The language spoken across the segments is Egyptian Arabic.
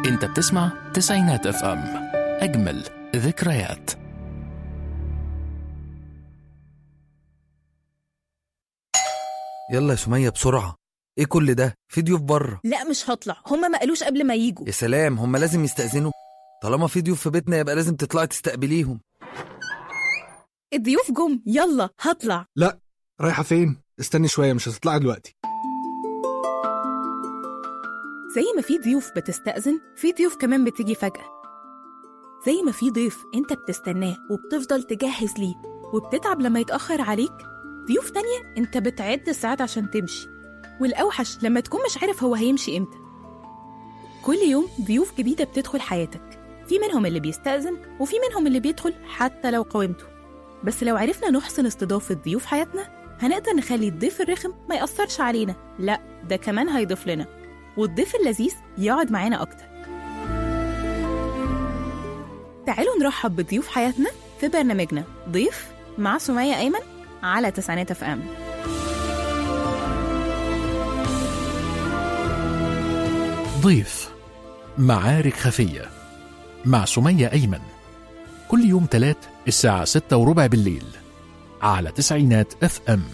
انت بتسمع تسعينات اف ام اجمل ذكريات يلا يا سمية بسرعة ايه كل ده في ضيوف بره لا مش هطلع هما ما قالوش قبل ما يجوا يا سلام هم لازم يستأذنوا طالما في ضيوف في بيتنا يبقى لازم تطلعي تستقبليهم الضيوف جم يلا هطلع لا رايحة فين؟ استني شوية مش هتطلعي دلوقتي زي ما في ضيوف بتستأذن في ضيوف كمان بتيجي فجأة زي ما في ضيف انت بتستناه وبتفضل تجهز ليه وبتتعب لما يتأخر عليك ضيوف تانية انت بتعد الساعات عشان تمشي والأوحش لما تكون مش عارف هو هيمشي امتى كل يوم ضيوف جديدة بتدخل حياتك في منهم اللي بيستأذن وفي منهم اللي بيدخل حتى لو قاومته بس لو عرفنا نحسن استضافة ضيوف حياتنا هنقدر نخلي الضيف الرخم ما يأثرش علينا لا ده كمان هيضيف لنا والضيف اللذيذ يقعد معانا أكتر تعالوا نرحب بضيوف حياتنا في برنامجنا ضيف مع سمية أيمن على تسعينات اف ام ضيف معارك خفية مع سمية أيمن كل يوم تلات الساعة ستة وربع بالليل على تسعينات اف ام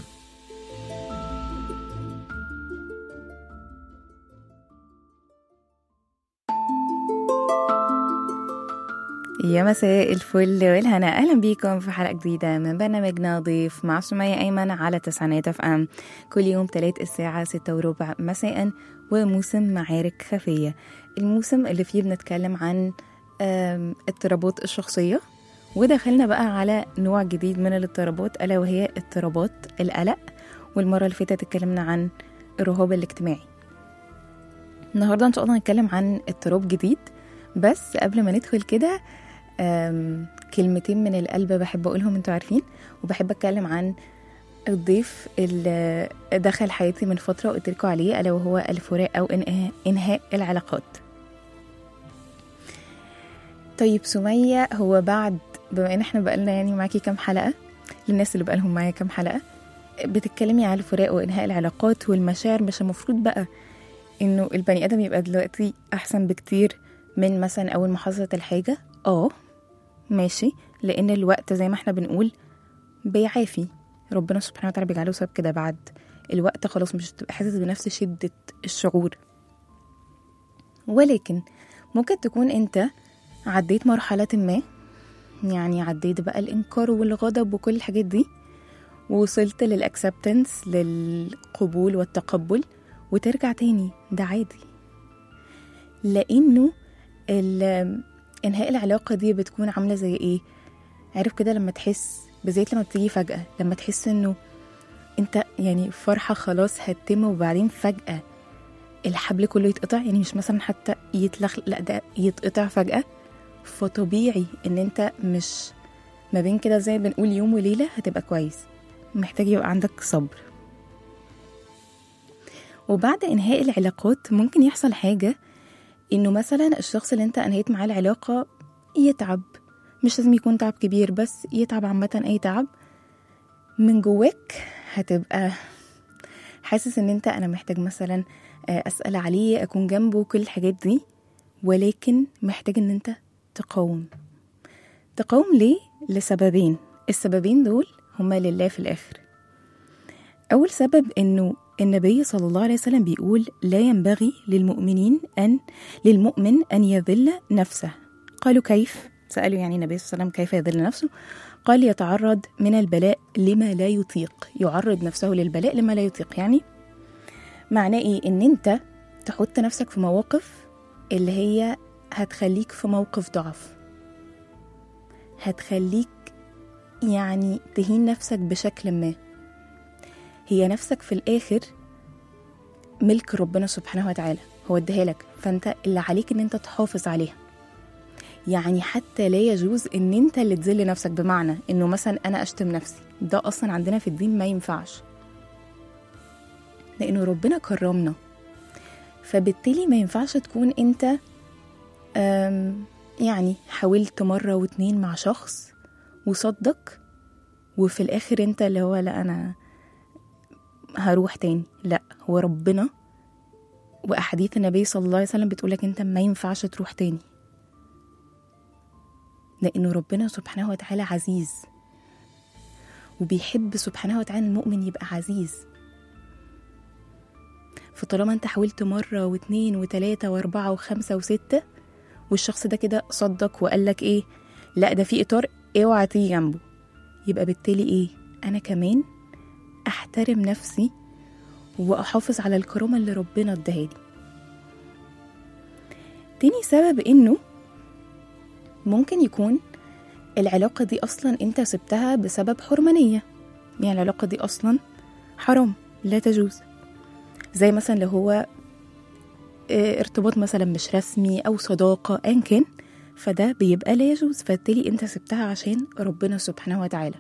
يا مساء الفل والهنا اهلا بيكم في حلقه جديده من برنامجنا ضيف مع سمية ايمن على تسعينات اف ام كل يوم تلات الساعه ستة وربع مساء وموسم معارك خفيه الموسم اللي فيه بنتكلم عن آم، اضطرابات الشخصيه ودخلنا بقى على نوع جديد من الاضطرابات الا وهي اضطرابات القلق والمره اللي فاتت اتكلمنا عن الرهاب الاجتماعي النهارده ان شاء الله هنتكلم عن اضطراب جديد بس قبل ما ندخل كده أم، كلمتين من القلب بحب اقولهم انتوا عارفين وبحب اتكلم عن الضيف اللي دخل حياتي من فتره وقلت لكم عليه الا وهو الفراق او إنهاء, انهاء العلاقات طيب سمية هو بعد بما ان احنا بقالنا يعني معاكي كام حلقه للناس اللي بقالهم معايا كام حلقه بتتكلمي على الفراق وانهاء العلاقات والمشاعر مش المفروض بقى انه البني ادم يبقى دلوقتي احسن بكتير من مثلا اول ما حصلت الحاجه اه ماشي لان الوقت زي ما احنا بنقول بيعافي ربنا سبحانه وتعالى بيجعله سبب كده بعد الوقت خلاص مش هتبقى حاسس بنفس شدة الشعور ولكن ممكن تكون انت عديت مرحلة ما يعني عديت بقى الإنكار والغضب وكل الحاجات دي ووصلت للأكسبتنس للقبول والتقبل وترجع تاني ده عادي لأنه ال- انهاء العلاقة دي بتكون عاملة زي ايه عارف كده لما تحس بالذات لما بتيجي فجأة لما تحس انه انت يعني فرحة خلاص هتتم وبعدين فجأة الحبل كله يتقطع يعني مش مثلا حتى يتلخ لا ده يتقطع فجأة فطبيعي ان انت مش ما بين كده زي ما بنقول يوم وليلة هتبقى كويس محتاج يبقى عندك صبر وبعد انهاء العلاقات ممكن يحصل حاجة انه مثلا الشخص اللي انت انهيت معاه العلاقة يتعب مش لازم يكون تعب كبير بس يتعب عامة اي تعب من جواك هتبقى حاسس ان انت انا محتاج مثلا آه، اسأل عليه اكون جنبه كل الحاجات دي ولكن محتاج ان انت تقاوم تقاوم ليه لسببين السببين دول هما لله في الاخر اول سبب انه النبي صلى الله عليه وسلم بيقول لا ينبغي للمؤمنين ان للمؤمن ان يذل نفسه قالوا كيف سالوا يعني النبي صلى الله عليه وسلم كيف يذل نفسه قال يتعرض من البلاء لما لا يطيق يعرض نفسه للبلاء لما لا يطيق يعني معناه ايه ان انت تحط نفسك في مواقف اللي هي هتخليك في موقف ضعف هتخليك يعني تهين نفسك بشكل ما هي نفسك في الآخر ملك ربنا سبحانه وتعالى هو اداها لك فانت اللي عليك ان انت تحافظ عليها يعني حتى لا يجوز ان انت اللي تذل نفسك بمعنى انه مثلا انا اشتم نفسي ده اصلا عندنا في الدين ما ينفعش لانه ربنا كرمنا فبالتالي ما ينفعش تكون انت أم، يعني حاولت مرة واتنين مع شخص وصدق وفي الاخر انت اللي هو لا انا هروح تاني لا هو ربنا وأحاديث النبي صلى الله عليه وسلم بتقولك أنت ما ينفعش تروح تاني لأنه ربنا سبحانه وتعالى عزيز وبيحب سبحانه وتعالى المؤمن يبقى عزيز فطالما انت حاولت مرة واتنين وتلاتة واربعة وخمسة وستة والشخص ده كده صدق وقال لك ايه لا ده في اطار اوعى تيجي جنبه يبقى بالتالي ايه انا كمان احترم نفسي واحافظ على الكرامة اللي ربنا اداها لي تاني سبب انه ممكن يكون العلاقة دي أصلا أنت سبتها بسبب حرمانية يعني العلاقة دي أصلا حرام لا تجوز زي مثلا لو هو آه، ارتباط مثلا مش رسمي أو صداقة أيا كان فده بيبقى لا يجوز فبالتالي أنت سبتها عشان ربنا سبحانه وتعالى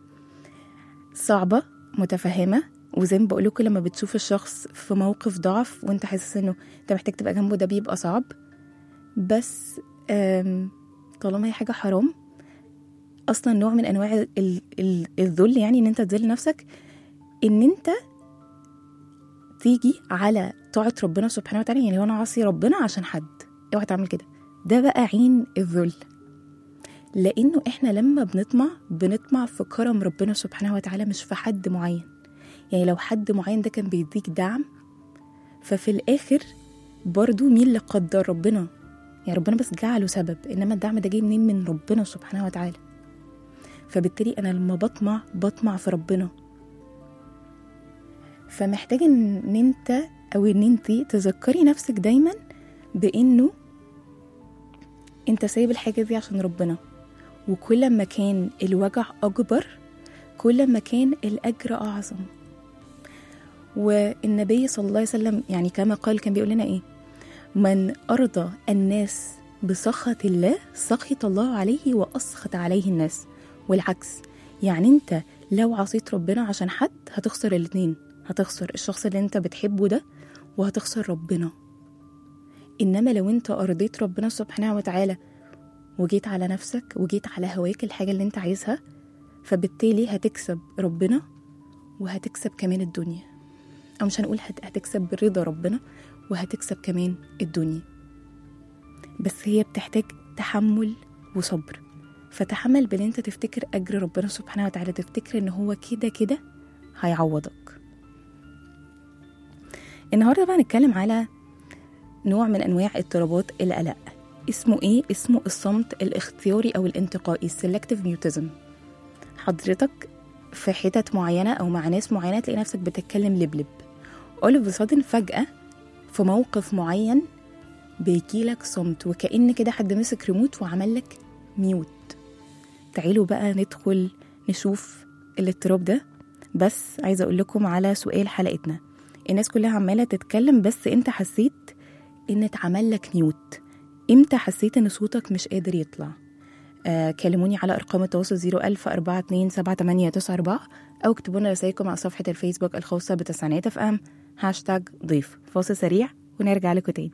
صعبة متفهمة وزي ما بقولكوا لما بتشوف الشخص في موقف ضعف وانت حاسس انه انت محتاج تبقى جنبه ده بيبقى صعب بس آم، طالما هي حاجة حرام اصلا نوع من انواع ال- ال- الذل يعني ان انت تذل نفسك ان انت تيجي على طاعة ربنا سبحانه وتعالى يعني لو انا عاصي ربنا عشان حد اوعى تعمل كده ده بقى عين الذل لانه احنا لما بنطمع بنطمع في كرم ربنا سبحانه وتعالى مش في حد معين يعني لو حد معين ده كان بيديك دعم ففي الاخر برضو مين اللي قدر ربنا يعني ربنا بس جعله سبب انما الدعم ده جاي منين من ربنا سبحانه وتعالى فبالتالي انا لما بطمع بطمع في ربنا فمحتاج ان انت او ان انت تذكري نفسك دايما بانه انت سايب الحاجه دي عشان ربنا وكل ما كان الوجع اكبر كل ما كان الاجر اعظم والنبي صلى الله عليه وسلم يعني كما قال كان بيقول لنا ايه من ارضى الناس بسخط الله سخط الله عليه واسخط عليه الناس والعكس يعني انت لو عصيت ربنا عشان حد هتخسر الاتنين هتخسر الشخص اللي انت بتحبه ده وهتخسر ربنا انما لو انت ارضيت ربنا سبحانه وتعالى وجيت على نفسك وجيت على هواك الحاجة اللي انت عايزها فبالتالي هتكسب ربنا وهتكسب كمان الدنيا او مش هنقول هت- هتكسب رضا ربنا وهتكسب كمان الدنيا بس هي بتحتاج تحمل وصبر فتحمل بان انت تفتكر اجر ربنا سبحانه وتعالى تفتكر ان هو كده كده هيعوضك النهارده بقى نتكلم على نوع من انواع اضطرابات القلق اسمه ايه اسمه الصمت الاختياري او الانتقائي selective mutism حضرتك في حتت معينه او مع ناس معينه تلاقي نفسك بتتكلم لبلب all of a sudden فجاه في موقف معين بيجيلك صمت وكأن كده حد مسك ريموت وعمل لك ميوت تعالوا بقى ندخل نشوف الاضطراب ده بس عايزه اقول لكم على سؤال حلقتنا الناس كلها عماله تتكلم بس انت حسيت ان اتعمل لك ميوت امتى حسيت ان صوتك مش قادر يطلع آه كلموني على ارقام التواصل 01000 427 او اكتبوا لنا رسائلكم على صفحه الفيسبوك الخاصه بتسعينات اف ام هاشتاج ضيف فاصل سريع ونرجع لكم تاني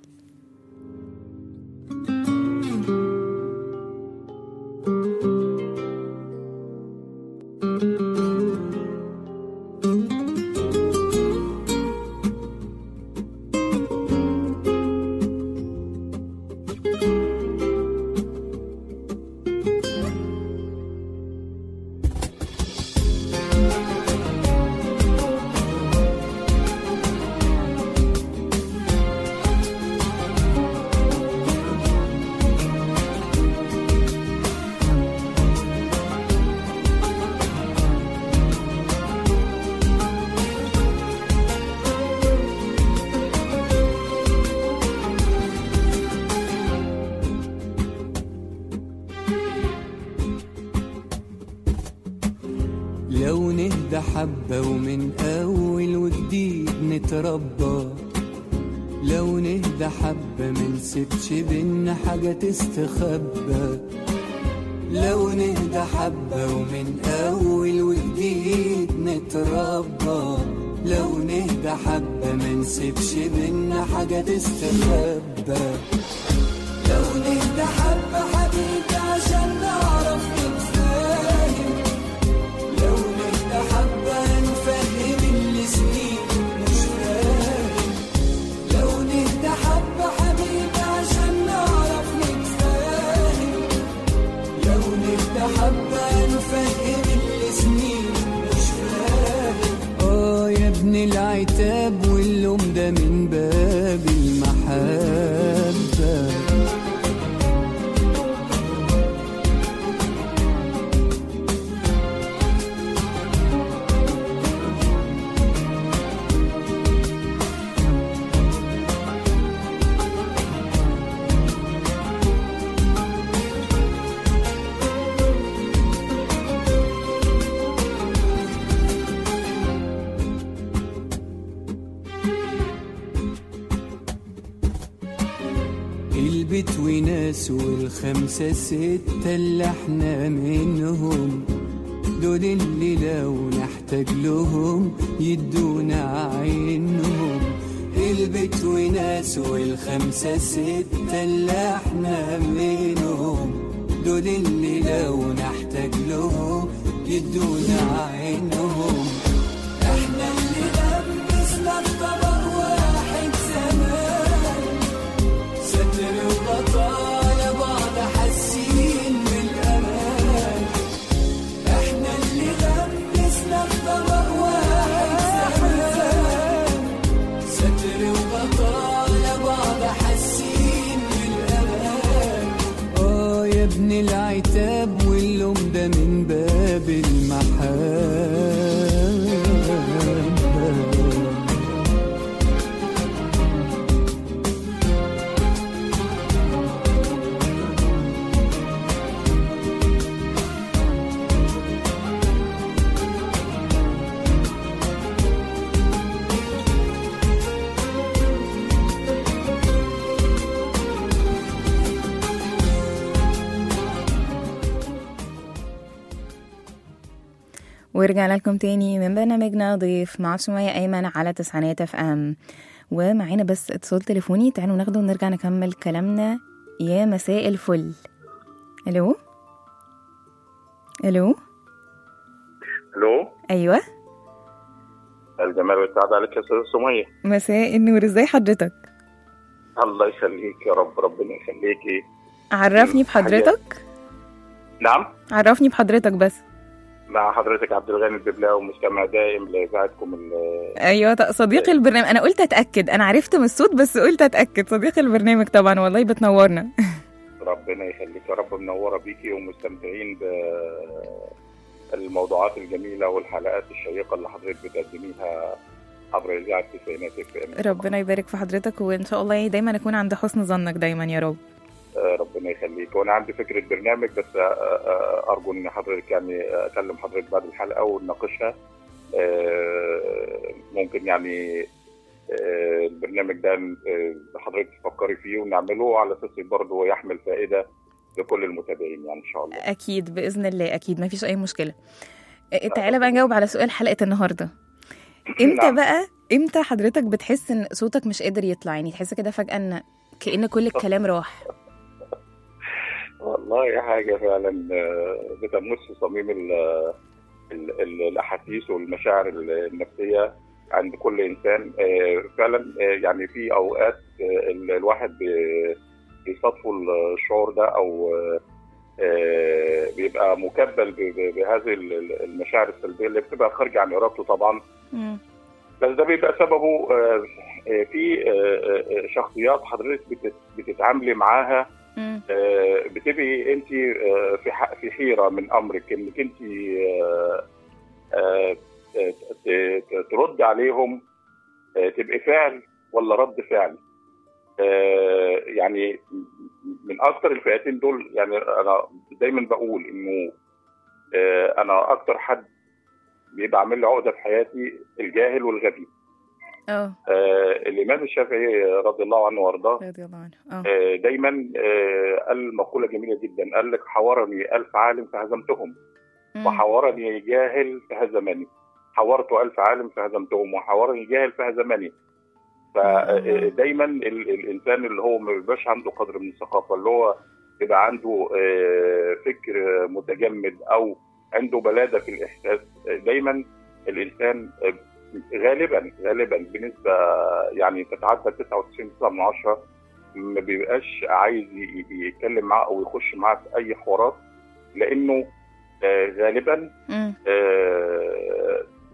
لو نهدى حبة ومن أول وجديد نتربى لو نهدى حبة منسيبش بينا حاجة تستخبى لو نهدى حبة ومن أول وجديد نتربى لو نهدى حبة منسيبش بينا حاجة تستخبى لو نهدى حبة حبيبي عشان نعرف نتفاهم لو نهدى حبة نفهم اللي سنين مش فاهم لو نهدى واللوم ده من باب المحبة البيت وناس والخمسة ستة اللي احنا منهم دول اللي لو نحتاج لهم يدونا عينهم البيت وناس والخمسة ستة اللي احنا منهم دول اللي لو نحتاج لهم يدونا عينهم احنا اللي لبسنا الطبق واحد زمان ستر وبطالة بعض حاسين بالأمان احنا اللي لبسنا الطبق واحد زمان ستر وبطالة بعض حاسين بالأمان اه يا ابن العتاب واللوم ده من باب المحبة ورجعنا لكم تاني من برنامجنا ضيف مع سمية أيمن على تسعينات اف ام ومعانا بس اتصال تليفوني تعالوا ناخده ونرجع نكمل كلامنا يا مساء الفل الو الو الو ايوه الجمال والسعادة عليك يا استاذ سمية مساء النور ازاي حضرتك الله يخليك يا رب ربنا يخليكي عرفني بحضرتك نعم عرفني بحضرتك بس مع حضرتك عبد الغني الببلاوي مستمع دائم لاذاعتكم ال- ايوه ط- صديق البرنامج انا قلت اتاكد انا عرفت من الصوت بس قلت اتاكد صديق البرنامج طبعا والله بتنورنا ربنا يخليك يا رب منوره بيكي ومستمتعين بالموضوعات الجميله والحلقات الشيقه اللي حضرتك بتقدميها عبر اذاعه التسعينات اف ام ربنا يبارك في حضرتك وان شاء الله دايما اكون عند حسن ظنك دايما يا رب آه، ربنا يخليك وانا عندي فكره برنامج بس آه، آه، ارجو ان حضرتك يعني اكلم حضرتك بعد الحلقه ونناقشها آه، ممكن يعني آه، البرنامج ده آه، حضرتك تفكري فيه ونعمله على اساس برضه يحمل فائده لكل المتابعين يعني ان شاء الله اكيد باذن الله اكيد ما فيش اي مشكله إيه، تعالى بقى نجاوب على سؤال حلقه النهارده امتى نعم. بقى امتى حضرتك بتحس ان صوتك مش قادر يطلع يعني تحس كده فجاه ان كأن كل الكلام راح والله حاجه فعلا آه، بتمس صميم ال- ال- ال- الاحاسيس والمشاعر النفسيه عند كل انسان آه، فعلا آه، يعني في اوقات آه، ال- الواحد بي- بيصادفوا الشعور ده او آه، آه، بيبقى مكبل ب- ب- بهذه ال- ال- المشاعر السلبيه اللي بتبقى خارجه عن ارادته طبعا مم. بس ده بيبقى سببه آه، آه، في آه، آه، شخصيات حضرتك بتت- بتتعاملي معاها مم. آه، بتبقي انت آه، في ح- في حيره من امرك انك انت آه، آه، ت- ت- ترد عليهم آه، تبقي فعل ولا رد فعل آه، يعني من اكتر الفئتين دول يعني انا دايما بقول انه آه، انا اكتر حد بيبقى عامل لي عقده في حياتي الجاهل والغبي اه آه، الامام الشافعي رضي الله عنه وارضاه رضي الله عنه اه آه، دايما آه، قال مقوله جميله جدا قال لك حورني ألف عالم فهزمتهم مم. وحورني جاهل فهزمني حورت ألف عالم فهزمتهم وحورني جاهل فهزمني فدايما الانسان اللي هو ما بيبقاش عنده قدر من الثقافه اللي هو يبقى عنده آه، فكر متجمد او عنده بلاده في الاحساس آه، دايما الانسان آه، غالبا غالبا بنسبه يعني تتعدى 99 من عشرة ما بيبقاش عايز ي- ي- يتكلم معاه او يخش معاه في اي حوارات لانه آه، غالبا مم. آه،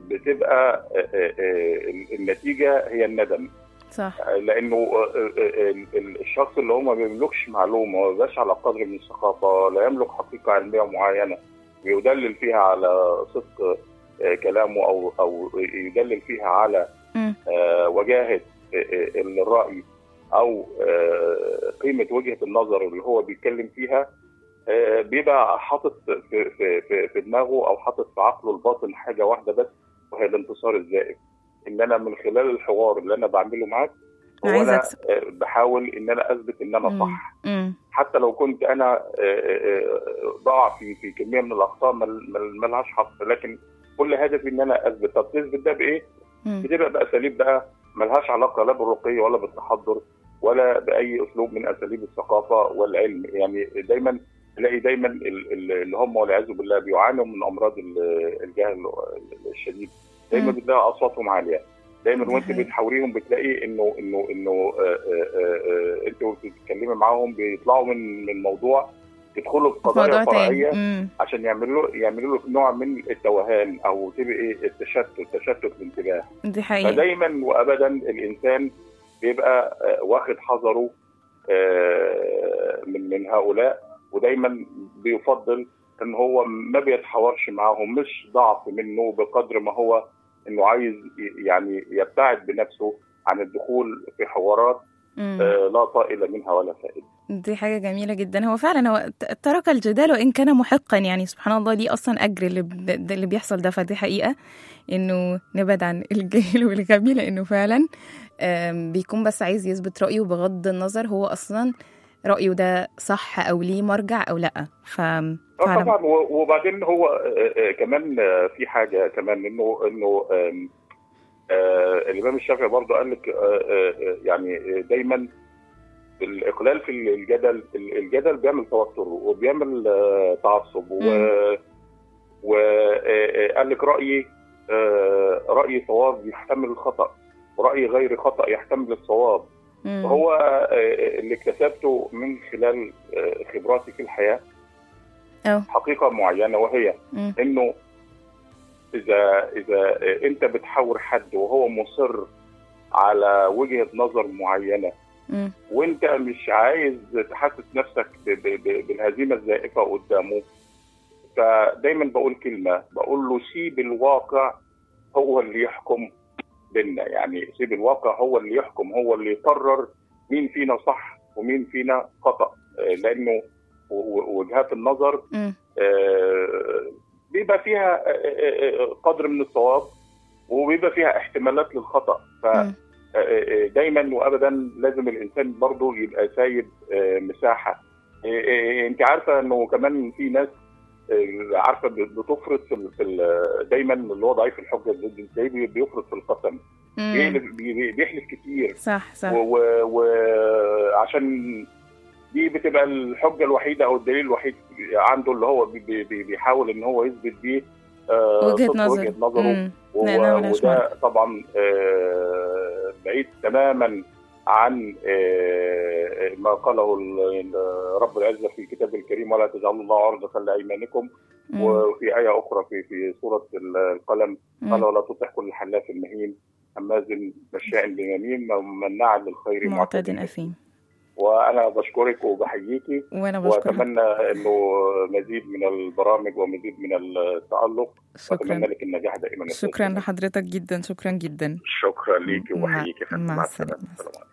بتبقى آه، آه، آه، النتيجه هي الندم صح لانه آه، آه، آه، ال- الشخص اللي هو ما بيملكش معلومه ما بيبقاش على قدر من الثقافه لا يملك حقيقه علميه معينه بيدلل فيها على صدق آه، كلامه او او يدلل فيها على مم. آه، وجاهه آه، آه، الراي او آه، قيمه وجهه النظر اللي هو بيتكلم فيها آه، بيبقى حاطط في في في, في دماغه او حاطط في عقله الباطن حاجه واحده بس وهي الانتصار الزائف ان انا من خلال الحوار اللي انا بعمله معاك هو عايز انا أكسب. آه، بحاول ان انا اثبت ان انا مم. صح مم. حتى لو كنت انا آه، آه، بقع في في كميه من الاخطاء مل- مل- ملهاش حق لكن كل هدفي ان انا اثبت طب تثبت ده بايه؟ مم. بتبقى باساليب بقى ملهاش علاقه لا بالرقي ولا بالتحضر ولا باي اسلوب من اساليب الثقافه والعلم يعني دايما تلاقي دايما ال- ال- اللي هم والعياذ بالله بيعانوا من امراض ال- الجهل الشديد دايما مم. بتلاقي اصواتهم عاليه دايما ده وانت حقيقي. بتحاوريهم بتلاقي انه انه انه آه، آه، آه، انت بتتكلمي معاهم بيطلعوا من من موضوع يدخلوا في موضوع قضايا تاني فرعيه مم. عشان يعملوا يعملوا له نوع من التوهان او تبقى ايه التشتت تشتت الانتباه دي حقيقة فدايما وابدا الانسان بيبقى آه، واخد حذره آه، من من هؤلاء ودايما بيفضل ان هو ما بيتحاورش معاهم مش ضعف منه بقدر ما هو انه عايز ي- يعني يبتعد بنفسه عن الدخول في حوارات مم. آه، لا طائل منها ولا فائده دي حاجة جميلة جدا هو فعلا هو ت- ترك الجدال وإن كان محقا يعني سبحان الله ليه أصلا أجر اللي, ب- ده اللي بيحصل ده فدي حقيقة إنه نبعد عن الجاهل والغبي لأنه فعلا آم، بيكون بس عايز يثبت رأيه بغض النظر هو أصلا رأيه ده صح أو ليه مرجع أو لأ ف آه فعلا طبعا و- وبعدين هو آه، آه، كمان آه، في حاجه كمان انه انه آم، آه، الامام الشافعي برضه قال لك آه، آه، آه، يعني دايما الاقلال في الجدل الجدل بيعمل توتر وبيعمل آه، تعصب مم. وقال لك رايي آه، رايي صواب يحتمل الخطا ورايي غير خطا يحتمل الصواب مم. هو آه، اللي اكتسبته من خلال آه، خبراتي في الحياه أه. حقيقه معينه وهي مم. انه اذا اذا انت بتحاور حد وهو مصر على وجهه نظر معينه مم. وانت مش عايز تحسس نفسك ب- ب- ب- بالهزيمه الزائفه قدامه فدايما بقول كلمه بقول له سيب الواقع هو اللي يحكم بينا يعني سيب الواقع هو اللي يحكم هو اللي يقرر مين فينا صح ومين فينا خطا آه، لانه و- و- وجهات النظر مم. آه، بيبقى فيها آه، آه، آه، قدر من الصواب وبيبقى فيها احتمالات للخطا مم. فدايما وابدا لازم الانسان برضه يبقى سايب آه، مساحه آه، آه، انت عارفه انه كمان في ناس آه، عارفه بتفرط في ال- في ال- دايما اللي هو ضعيف الحجه ضد تلاقيه بي- بيفرط في القسم مم. بيحلف بي- بيحلف كتير صح صح وعشان دي بتبقى الحجه الوحيده او الدليل الوحيد عنده اللي هو بي بي بيحاول ان هو يثبت بيه آه، وجهة صدق نظر وجهه نظره مم. و- لا، لا، ملهاش وده طبعا آه، بعيد تماما عن آه، ما قاله ال- ال- رب العزه في الكتاب الكريم ولا تجعلوا الله عرضه لايمانكم مم. وفي ايه اخرى في في سوره ال- القلم مم. قال ولا تطع كل حلاف مهين هماز مشاء بنميم مناع للخير معتد أثيم. أثيم وانا بشكرك وبحييكي وأنا بشكرك واتمنى انه مزيد من البرامج ومزيد من التالق واتمنى شكرا لك النجاح دائما يا أستاذ شكرا سمير. لحضرتك جدا شكرا جدا شكرا ليكي مع- وبحييكي يا فندم. مع مع السلامة. السلامه السلام عليكم.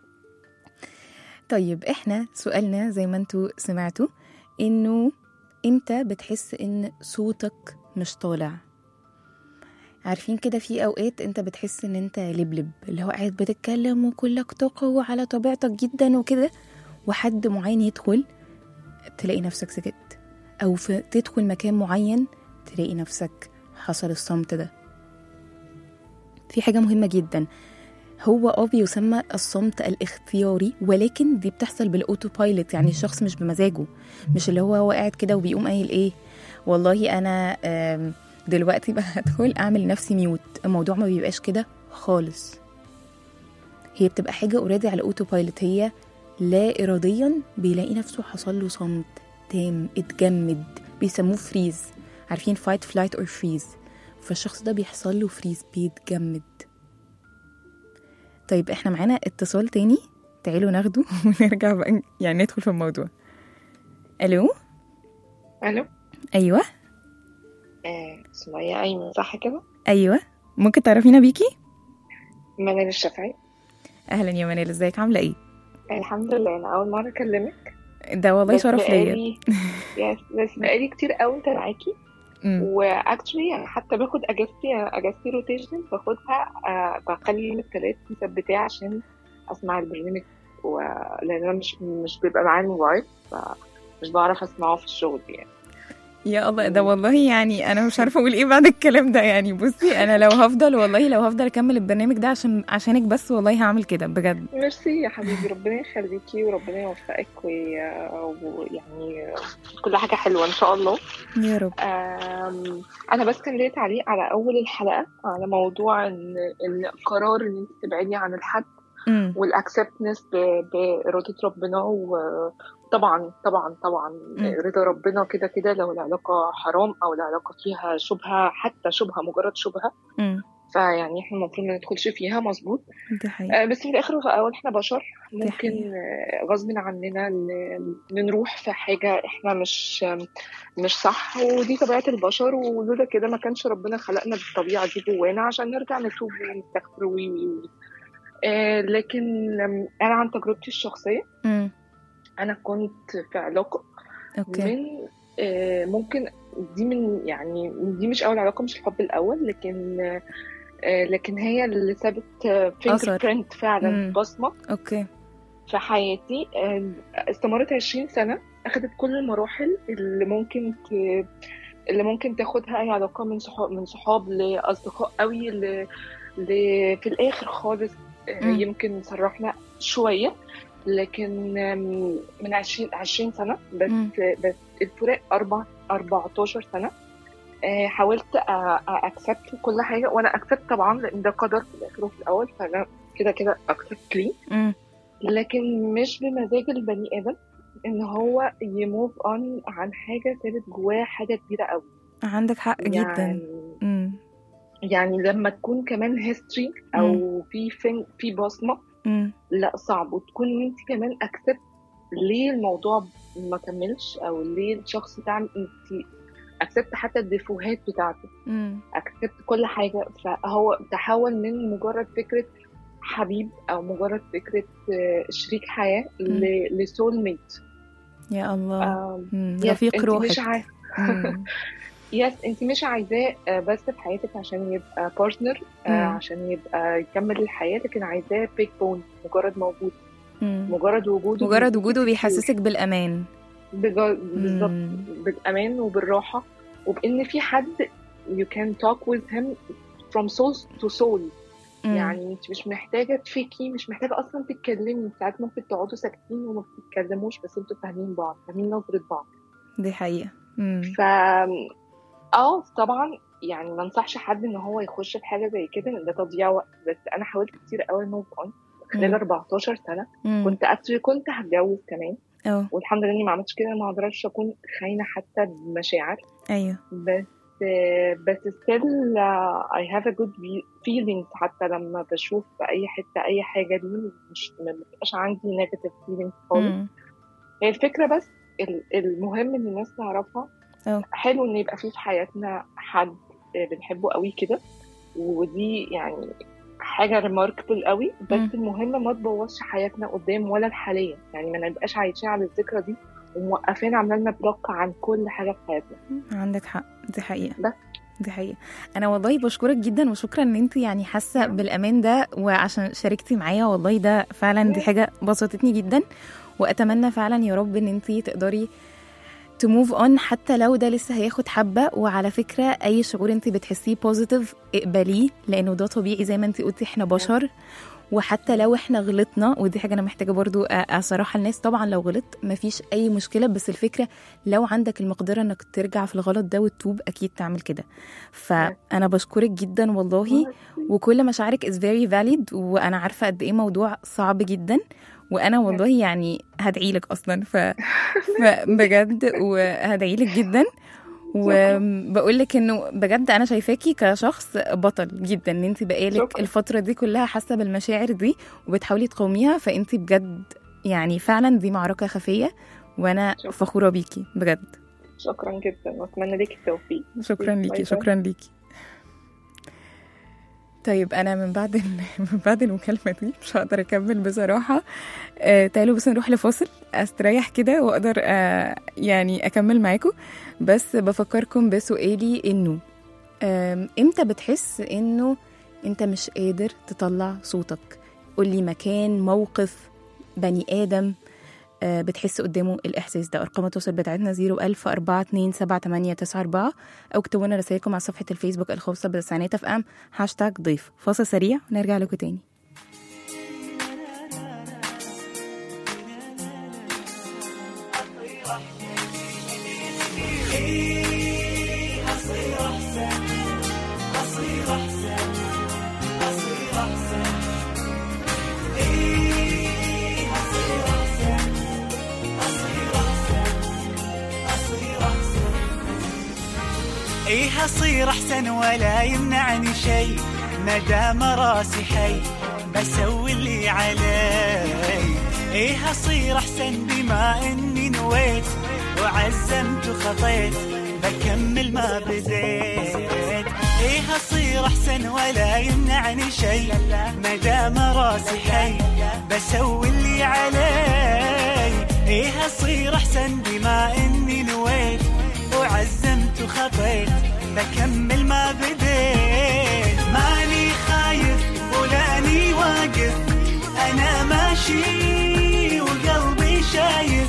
طيب احنا سؤالنا زي ما انتوا سمعتوا انه امتى بتحس ان صوتك مش طالع عارفين كده في اوقات انت بتحس ان انت لبلب اللي هو قاعد بتتكلم وكلك طاقة وعلى طبيعتك جدا وكده وحد معين يدخل تلاقي نفسك سكت او في تدخل مكان معين تلاقي نفسك حصل الصمت ده في حاجة مهمة جدا هو اه بيسمى الصمت الاختياري ولكن دي بتحصل بالاوتو بايلوت يعني الشخص مش بمزاجه مش اللي هو هو قاعد كده وبيقوم قايل ايه والله انا آم، دلوقتي بقى هدخل اعمل نفسي ميوت الموضوع ما بيبقاش كده خالص هي بتبقى حاجه اوريدي على اوتو بايلوت هي لا اراديا بيلاقي نفسه حصل له صمت تام اتجمد بيسموه فريز عارفين فايت فلايت اور فريز فالشخص ده بيحصل له فريز بيتجمد طيب احنا معانا اتصال تاني تعالوا ناخده ونرجع بقى يعني ندخل في الموضوع الو الو ايوه آه، سمية ايمن صح كده ايوه ممكن تعرفينا بيكي منال الشافعي اهلا يا منال ازيك عامله ايه الحمد لله انا اول مره اكلمك ده والله بس شرف ليا بقالي يس بس بقالي كتير قوي متابعاكي أمم، واكشلي يعني حتى باخد اجازتي اجازتي روتيشن باخدها آه بخلي يوم الثلاث مثبتاه عشان اسمع البرنامج و... لان انا مش مش بيبقى معايا الموبايل فمش بعرف اسمعه في الشغل يعني يا الله ده والله يعني انا مش عارفه اقول ايه بعد الكلام ده يعني بصي انا لو هفضل والله لو هفضل اكمل البرنامج ده عشان عشانك بس والله هعمل كده بجد ميرسي يا حبيبي ربنا يخليكي وربنا يوفقك وي- ويعني كل حاجه حلوه ان شاء الله يا رب أم، انا بس كان ليا تعليق على اول الحلقه على موضوع ان ان قرار ان انت تبعدي عن الحد أمم، والاكسبتنس باراده ربنا وطبعا طبعا طبعا مم. رضا ربنا كده كده لو العلاقه حرام او العلاقه فيها شبهه حتى شبهه مجرد شبهه أمم، فيعني احنا المفروض ما ندخلش فيها مظبوط دي حقيقة آه، بس في الاخر وفي الاول احنا بشر ممكن حقيقة. آه، غصب عننا ن- نروح في حاجه احنا مش مش صح ودي طبيعه البشر ولولا كده ما كانش ربنا خلقنا بالطبيعه دي جوانا عشان نرجع نتوب ونستغفر وي وي وي آه، لكن آم، انا عن تجربتي الشخصيه أمم، انا كنت في علاقه اوكي من آه، ممكن دي من يعني دي مش اول علاقه مش الحب الاول لكن آه، لكن هي اللي سابت فينجر أثر. برنت فعلا مم. بصمه اوكي في حياتي آه، استمرت 20 سنة أخدت كل المراحل اللي ممكن ت... اللي ممكن تاخدها أي علاقة من صحاب من صحاب لأصدقاء قوي ل... ل... في الآخر خالص آه، مم. يمكن صرحنا شوية لكن آم، من 20 20 سنة بس مم. بس الفراق أربع 14 سنة آه، حاولت اكسبت كل حاجة وأنا اكسبت طبعا لأن ده قدر في الآخر وفي الأول فأنا كده كده اكسبت ليه أمم، لكن مش بمزاج البني ادم ان هو يموف اون عن حاجه سابت جواه حاجه كبيره قوي عندك حق جدا يعني أمم، يعني لما تكون كمان هيستوري او في فين في بصمه أمم، لا صعب وتكون انت كمان اكسبت ليه الموضوع ما كملش او ليه الشخص ده انت اكسبت حتى الديفوهات بتاعته أمم، اكسبت كل حاجه فهو تحول من مجرد فكره حبيب او مجرد فكره آه، شريك حياه لسول ميت يا الله آم، أمم، يس رفيق انت مش روحك عايز أمم، يس انت مش عايزاه آه، بس في حياتك عشان يبقى بارتنر مم. عشان يبقى يكمل الحياه لكن عايزاه بيك بون مجرد موجود أمم. مجرد وجوده مجرد بيديكي وجوده secure. بيحسسك بالامان بج- بالظبط مم. بالامان وبالراحه وبان في حد you can talk with him from soul to soul أمم، يعني انت مش محتاجه تفكي مش محتاجه اصلا تتكلمي ساعات ممكن تقعدوا ساكتين وما بتتكلموش بس انتوا فاهمين بعض فاهمين نظره بعض دي حقيقة أمم، ف اه طبعا يعني ما انصحش حد ان هو يخش في حاجه زي كده لان ده تضييع وقت بس انا حاولت كتير قوي موف اون خلال مم. 14 سنه أمم، كنت اكتري كنت هتجوز كمان اه والحمد لله اني ما عملتش كده ما اقدرش اكون خاينه حتى بمشاعر ايوه بس بس still uh, I have a good fe- feelings حتى لما بشوف في اي حته اي حاجه دي مش ما بيبقاش عندي negative feelings خالص أمم، هي الفكره بس ال- المهم ان الناس تعرفها أه. حلو ان يبقى في في حياتنا حد بنحبه قوي كده ودي يعني حاجه ريماركبل قوي بس مم. المهم ما تبوظش حياتنا قدام ولا الحاليه يعني ما نبقاش عايشين على الذكرى دي وموقفين عمالنا بلوك عن كل حاجه في حياتنا عندك حق دي حقيقة بس. دي حقيقة أنا والله بشكرك جدا وشكرا إن أنت يعني حاسة بالأمان ده وعشان شاركتي معايا والله ده فعلا دي حاجة بسطتني جدا وأتمنى فعلا يا رب إن أنت تقدري تموف اون حتى لو ده لسه هياخد حبة وعلى فكرة أي شعور أنت بتحسيه بوزيتيف اقبليه لأنه ده طبيعي زي ما أنت قلتي إحنا بشر وحتى لو احنا غلطنا ودي حاجه انا محتاجه برضو أ- اصرحها الناس طبعا لو غلطت مفيش اي مشكله بس الفكره لو عندك المقدره انك ترجع في الغلط ده وتتوب اكيد تعمل كده فانا بشكرك جدا والله وكل مشاعرك is very valid وانا عارفه قد ايه موضوع صعب جدا وانا والله يعني هدعي لك اصلا ف... فبجد وهدعي لك جدا وبقول لك انه بجد انا شايفاكي كشخص بطل جدا ان انت بقالك شكرا. الفتره دي كلها حاسه بالمشاعر دي وبتحاولي تقاوميها فانت بجد يعني فعلا دي معركه خفيه وانا شكرا. فخوره بيكي بجد شكرا جدا واتمنى ليك التوفيق شكرا باي ليكي باي. شكرا ليكي طيب انا من بعد ال- من بعد المكالمه دي مش هقدر اكمل بصراحه آه تعالوا بس نروح لفاصل استريح كده واقدر آه يعني اكمل معاكم بس بفكركم بسؤالي انه آم، امتى بتحس انه انت مش قادر تطلع صوتك قولي مكان موقف بني ادم آه، بتحس قدامه الإحساس ده أرقام التواصل بتاعتنا 01000 427 أو اكتبوا لنا رسائلكم على صفحة الفيسبوك الخاصة بتسعينات اف ام هاشتاج ضيف فاصل سريع ونرجع لكم تاني ايه اصير احسن ولا يمنعني شي ما دام راسي حي بسوي اللي علي ايه اصير احسن بما اني نويت وعزمت وخطيت بكمل ما بديت ايه اصير احسن ولا يمنعني شي ما دام راسي حي بسوي اللي علي ايه اصير احسن بما اني نويت وعزمت وخطيت بكمل ما بديت ماني خايف ولاني واقف انا ماشي وقلبي شايف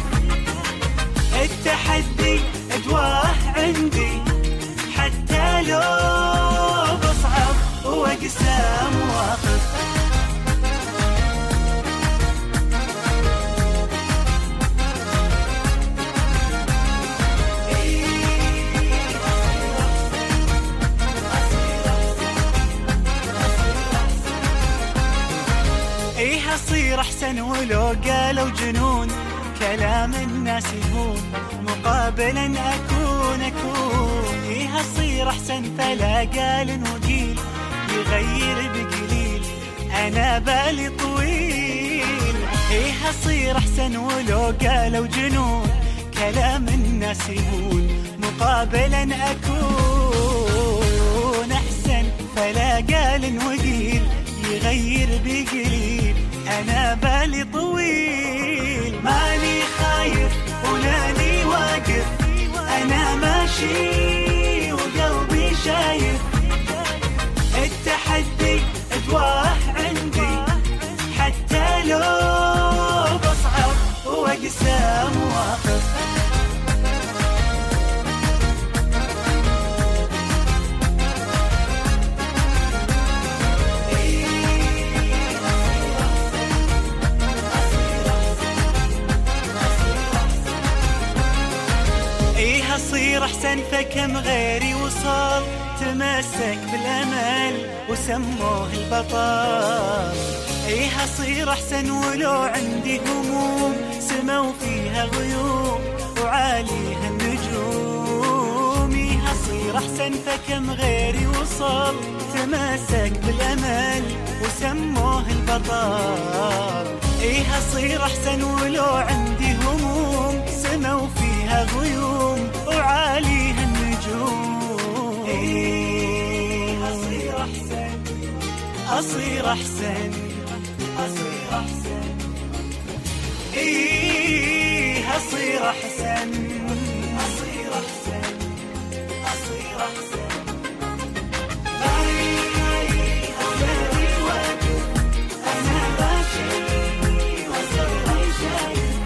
التحدي ادواه عندي حتى لو بصعب واقسى مواقف ايه اصير احسن ولو قالوا جنون كلام الناس يهون مقابلا اكون اكون ايه اصير احسن فلا قال وقيل يغير بقليل انا بالي طويل ايه اصير احسن ولو قالوا جنون كلام الناس يهون مقابلا اكون احسن فلا قال وقيل يغير بقليل انا بالي طويل ماني خايف ولاني واقف انا ماشي وقلبي شايف التحدي ادواه عندي حتى لو بصعب واقسى مواقف ايه اصير احسن فكم غيري وصل تمسك بالامل وسموه البطل ايه اصير احسن ولو عندي هموم سموا فيها غيوم وعاليها النجوم ايه اصير احسن فكم غيري وصل تمسك بالامل وسموه البطل ايه اصير احسن ولو عندي هموم سموا فيها غيوم وعاليها النجوم ايه اصير احسن اصير احسن اصير احسن ايه اصير احسن اصير احسن اصير احسن أنا ماشي وصرني شايف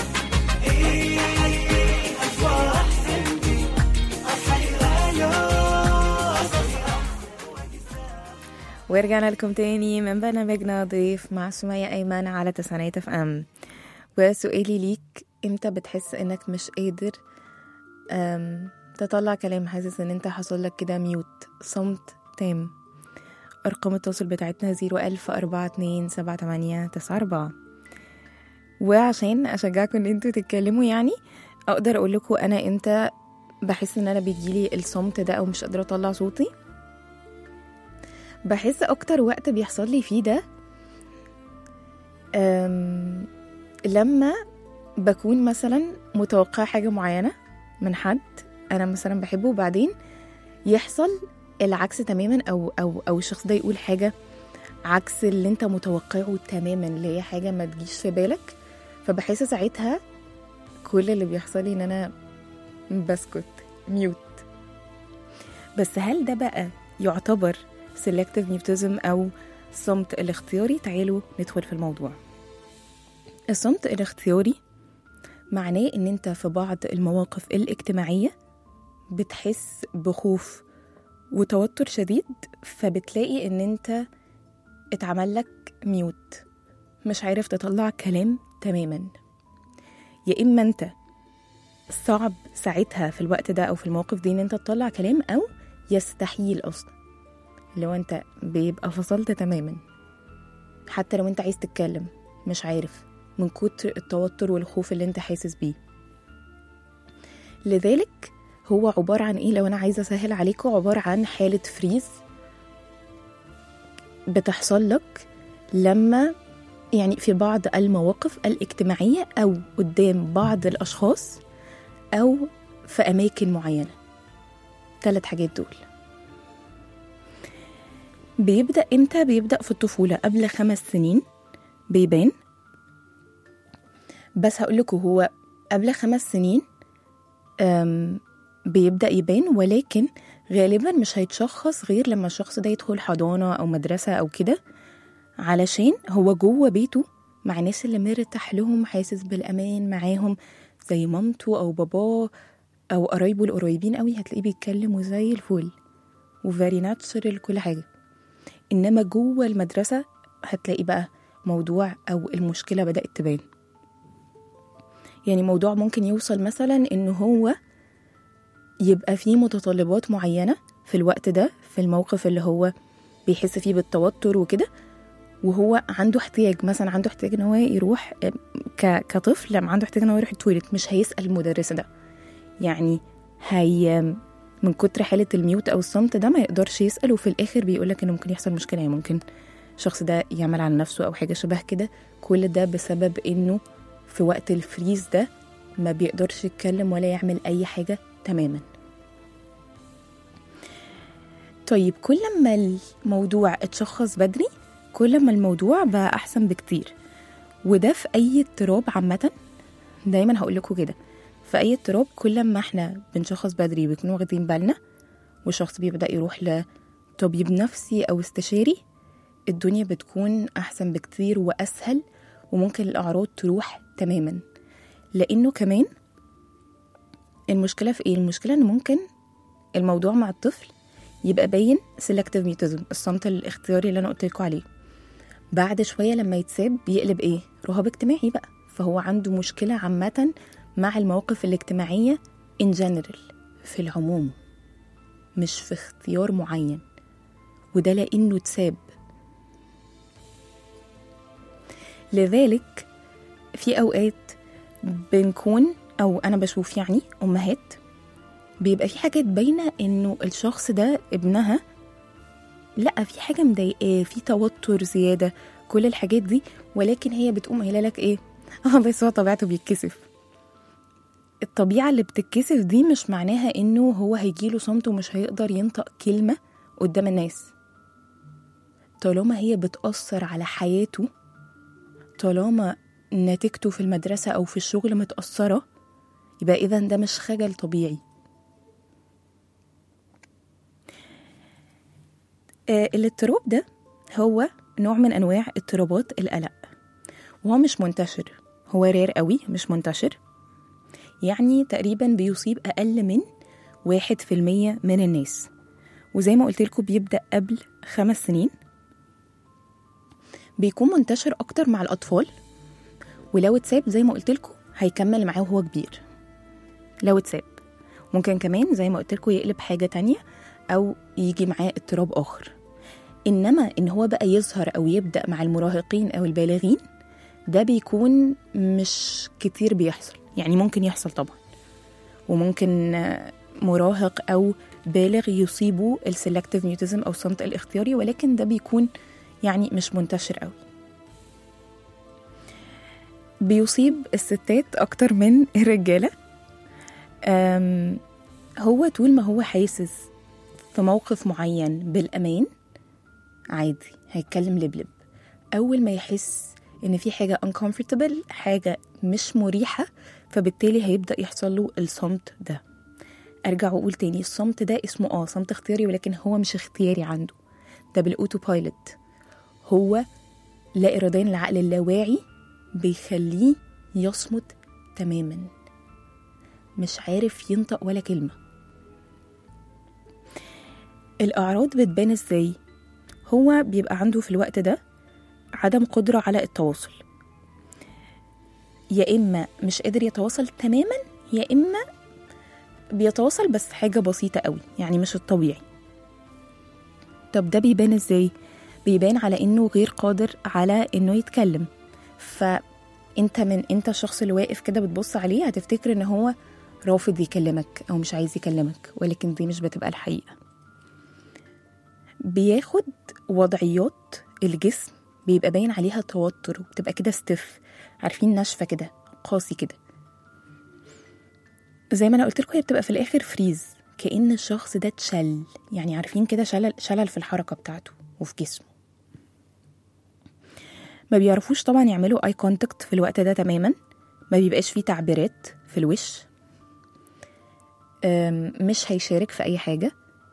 إيه أفرح عندي أصير ورجعنا لكم تاني من برنامجنا ضيف مع سمية أيمن على تسعينات اف ام وسؤالي ليك امتى بتحس انك مش قادر أم تطلع كلام حاسس ان انت حصل لك كده ميوت صمت تام أرقام التواصل بتاعتنا زيرو ألف أربعة اتنين سبعة تمانية تسعة أربعة وعشان أشجعكم إن انتوا تتكلموا يعني أقدر أقول لكم أنا امتى بحس ان انا بيجيلي الصمت ده او مش قادره اطلع صوتي بحس اكتر وقت بيحصل لي فيه ده أم، لما بكون مثلا متوقعه حاجه معينه من حد انا مثلا بحبه وبعدين يحصل العكس تماما او او او الشخص ده يقول حاجه عكس اللي انت متوقعه تماما اللي هي حاجه ما تجيش في بالك فبحس ساعتها كل اللي بيحصل لي ان انا بسكت ميوت بس هل ده بقى يعتبر selective mutism او الصمت الاختياري تعالوا ندخل في الموضوع الصمت الاختياري معناه ان انت في بعض المواقف الاجتماعيه بتحس بخوف وتوتر شديد فبتلاقي ان انت اتعمل لك ميوت مش عارف تطلع كلام تماما يا اما انت صعب ساعتها في الوقت ده او في المواقف دي ان انت تطلع كلام او يستحيل اصلا لو انت بيبقى فصلت تماما حتى لو انت عايز تتكلم مش عارف من كتر التوتر والخوف اللي انت حاسس بيه لذلك هو عبارة عن ايه لو انا عايزة اسهل عليكم عبارة عن حالة فريز بتحصل لك لما يعني في بعض المواقف الاجتماعية أو قدام بعض الأشخاص أو في أماكن معينة ثلاث حاجات دول بيبدأ إمتى؟ بيبدأ في الطفولة قبل خمس سنين بيبان بس هقولكوا هو قبل خمس سنين أم، بيبدأ يبان ولكن غالبا مش هيتشخص غير لما الشخص ده يدخل حضانة أو مدرسة أو كده علشان هو جوه بيته مع الناس اللي مرتاح لهم حاسس بالأمان معاهم زي مامته أو باباه أو قرايبه القريبين قوي هتلاقيه بيتكلم وزي الفل وفيري ناتشرال كل حاجة إنما جوه المدرسة هتلاقي بقى موضوع أو المشكلة بدأت تبان يعني موضوع ممكن يوصل مثلا إن هو يبقى فيه متطلبات معينة في الوقت ده في الموقف اللي هو بيحس فيه بالتوتر وكده وهو عنده احتياج مثلا عنده احتياج ان هو يروح ك... كطفل لما عنده احتياج ان هو يروح التويليت مش هيسأل المدرس ده يعني هي من كتر حالة الميوت او الصمت ده ما يقدرش يسأل وفي الاخر بيقولك انه ممكن يحصل مشكلة يعني ممكن الشخص ده يعمل على نفسه او حاجة شبه كده كل ده بسبب انه في وقت الفريز ده ما بيقدرش يتكلم ولا يعمل اي حاجة تماما طيب كل ما الموضوع اتشخص بدري كل ما الموضوع بقى احسن بكتير وده في اي اضطراب عامه دايما هقول لكم كده في اي اضطراب كل ما احنا بنشخص بدري بيكونوا واخدين بالنا والشخص بيبدا يروح لطبيب نفسي او استشاري الدنيا بتكون احسن بكتير واسهل وممكن الاعراض تروح تماما لانه كمان المشكله في ايه المشكله ان ممكن الموضوع مع الطفل يبقى باين selective mutism الصمت الاختياري اللي انا قلت لكم عليه بعد شويه لما يتساب بيقلب ايه رهاب اجتماعي بقى فهو عنده مشكله عامه مع المواقف الاجتماعيه in general في العموم مش في اختيار معين وده لانه اتساب لذلك في اوقات بنكون او انا بشوف يعني امهات بيبقى في حاجات باينه انه الشخص ده ابنها لا في حاجه مضايقاه في توتر زياده كل الحاجات دي ولكن هي بتقوم قايله لك ايه اه بس هو طبيعته بيتكسف الطبيعه اللي بتتكسف دي مش معناها انه هو هيجيله صمت ومش هيقدر ينطق كلمه قدام الناس طالما هي بتأثر على حياته طالما نتيجته في المدرسة أو في الشغل متأثرة يبقى إذا ده مش خجل طبيعي آه، الاضطراب ده هو نوع من انواع اضطرابات القلق وهو مش منتشر هو رير قوي مش منتشر يعني تقريبا بيصيب اقل من واحد في المية من الناس وزي ما قلت لكم بيبدأ قبل خمس سنين بيكون منتشر أكتر مع الأطفال ولو اتساب زي ما قلت لكم هيكمل معاه وهو كبير لو اتساب ممكن كمان زي ما قلت لكم يقلب حاجة تانية أو يجي معاه اضطراب آخر إنما إن هو بقى يظهر أو يبدأ مع المراهقين أو البالغين ده بيكون مش كتير بيحصل يعني ممكن يحصل طبعا وممكن آه، مراهق أو بالغ يصيبوا السلكتيف ميوتيزم أو الصمت الاختياري ولكن ده بيكون يعني مش منتشر قوي بيصيب الستات أكتر من الرجالة أم، هو طول ما هو حاسس في موقف معين بالأمان عادي هيتكلم لبلب أول ما يحس إن في حاجة uncomfortable حاجة مش مريحة فبالتالي هيبدأ يحصل له الصمت ده أرجع وأقول تاني الصمت ده اسمه آه صمت اختياري ولكن هو مش اختياري عنده ده بالأوتو بايلوت هو لا إراديا العقل اللاواعي بيخليه يصمت تماما مش عارف ينطق ولا كلمة الأعراض بتبان ازاي هو بيبقى عنده في الوقت ده عدم قدرة على التواصل يا إما مش قادر يتواصل تماما يا إما بيتواصل بس حاجة بسيطة قوي يعني مش الطبيعي طب ده بيبان ازاي بيبان على انه غير قادر على انه يتكلم فانت من انت الشخص اللي واقف كده بتبص عليه هتفتكر ان هو رافض يكلمك او مش عايز يكلمك ولكن دي مش بتبقى الحقيقة بياخد وضعيات الجسم بيبقى باين عليها توتر وبتبقى كده ستيف عارفين ناشفة كده قاسي كده زي ما انا قلت لكم هي بتبقى في الاخر فريز كأن الشخص ده اتشل يعني عارفين كده شلل شلل في الحركة بتاعته وفي جسمه ما بيعرفوش طبعا يعملوا اي كونتاكت في الوقت ده تماما ما بيبقاش فيه تعبيرات في الوش أم، مش هيشارك في اي حاجة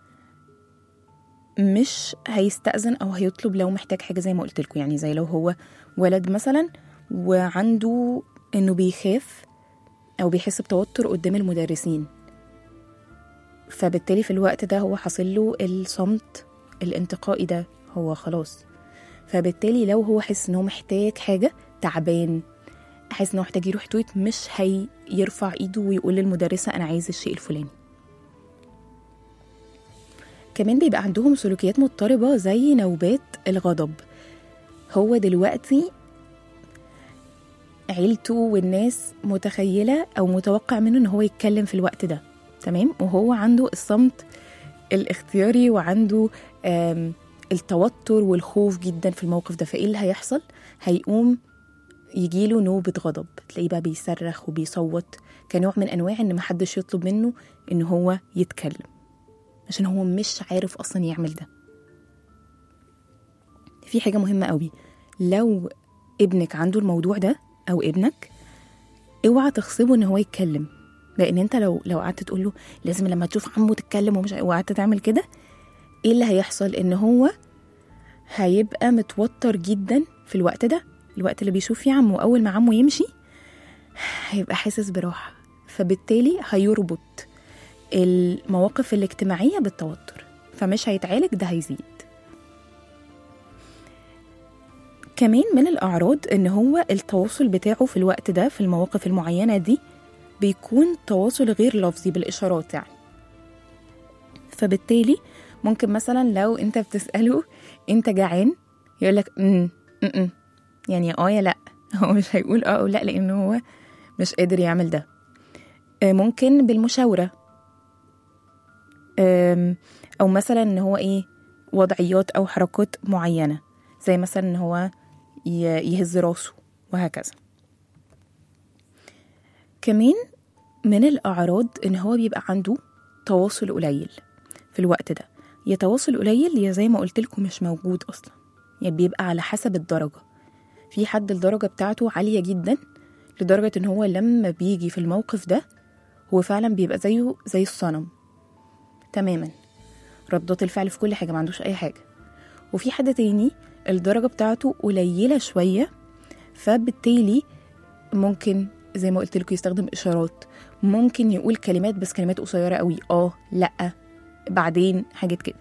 مش هيستأذن او هيطلب لو محتاج حاجة زي ما قلت لكم يعني زي لو هو ولد مثلا وعنده انه بيخاف او بيحس بتوتر قدام المدرسين فبالتالي في الوقت ده هو حاصل له الصمت الانتقائي ده هو خلاص فبالتالي لو هو حس ان هو محتاج حاجه تعبان حاسس ان هو محتاج يروح تويت مش هيرفع ايده ويقول للمدرسه انا عايز الشيء الفلاني كمان بيبقى عندهم سلوكيات مضطربه زي نوبات الغضب هو دلوقتي عيلته والناس متخيله او متوقع منه ان هو يتكلم في الوقت ده تمام وهو عنده الصمت الاختياري وعنده آم، التوتر والخوف جدا في الموقف ده فايه اللي هيحصل هيقوم يجيله نوبة غضب تلاقيه بقى بيصرخ وبيصوت كنوع من انواع ان محدش يطلب منه ان هو يتكلم عشان هو مش عارف اصلا يعمل ده في حاجة مهمة قوي لو ابنك عنده الموضوع ده او ابنك اوعى تغصبه ان هو يتكلم لان انت لو لو قعدت تقول له لازم لما تشوف عمه تتكلم ومش وقعدت تعمل كده ايه اللي هيحصل ان هو هيبقى متوتر جدا في الوقت ده الوقت اللي بيشوف فيه عمه اول ما عمه يمشي هيبقى حاسس براحه فبالتالي هيربط المواقف الاجتماعيه بالتوتر فمش هيتعالج ده هيزيد كمان من الأعراض إن هو التواصل بتاعه في الوقت ده في المواقف المعينة دي بيكون تواصل غير لفظي بالإشارات يعني فبالتالي ممكن مثلا لو انت بتسأله انت جعان يقولك امم امم يعني اه يا لا هو مش هيقول اه او لا لان هو مش قادر يعمل ده آه، ممكن بالمشاورة آم، او مثلا ان هو ايه وضعيات او حركات معينة زي مثلا ان هو ي- يهز راسه وهكذا كمان من الأعراض إن هو بيبقى عنده تواصل قليل في الوقت ده يا تواصل قليل يا زي ما قلت لكم مش موجود أصلا يعني بيبقى على حسب الدرجة في حد الدرجة بتاعته عالية جدا لدرجة إن هو لما بيجي في الموقف ده هو فعلا بيبقى زيه زي الصنم تماما ردات الفعل في كل حاجة ما عندوش أي حاجة وفي حد تاني الدرجة بتاعته قليلة شوية فبالتالي ممكن زي ما قلت لكم يستخدم إشارات ممكن يقول كلمات بس كلمات قصيرة قوي اه لأ بعدين حاجات كده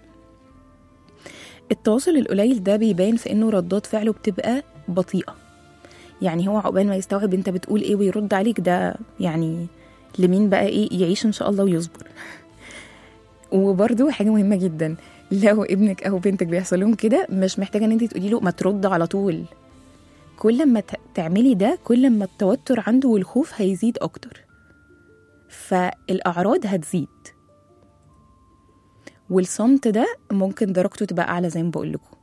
التواصل القليل ده بيبان في انه ردات فعله بتبقى بطيئة يعني هو عقبال ما يستوعب انت بتقول ايه ويرد عليك ده يعني لمين بقى ايه يعيش ان شاء الله ويصبر وبرده حاجة مهمة جدا لو ابنك او بنتك بيحصل لهم كده مش محتاجة ان انت تقولي له ما ترد على طول كل ما ت- تعملي ده كل ما التوتر عنده والخوف هيزيد اكتر فالأعراض هتزيد والصمت ده ممكن درجته تبقى أعلى زي ما بقول لكم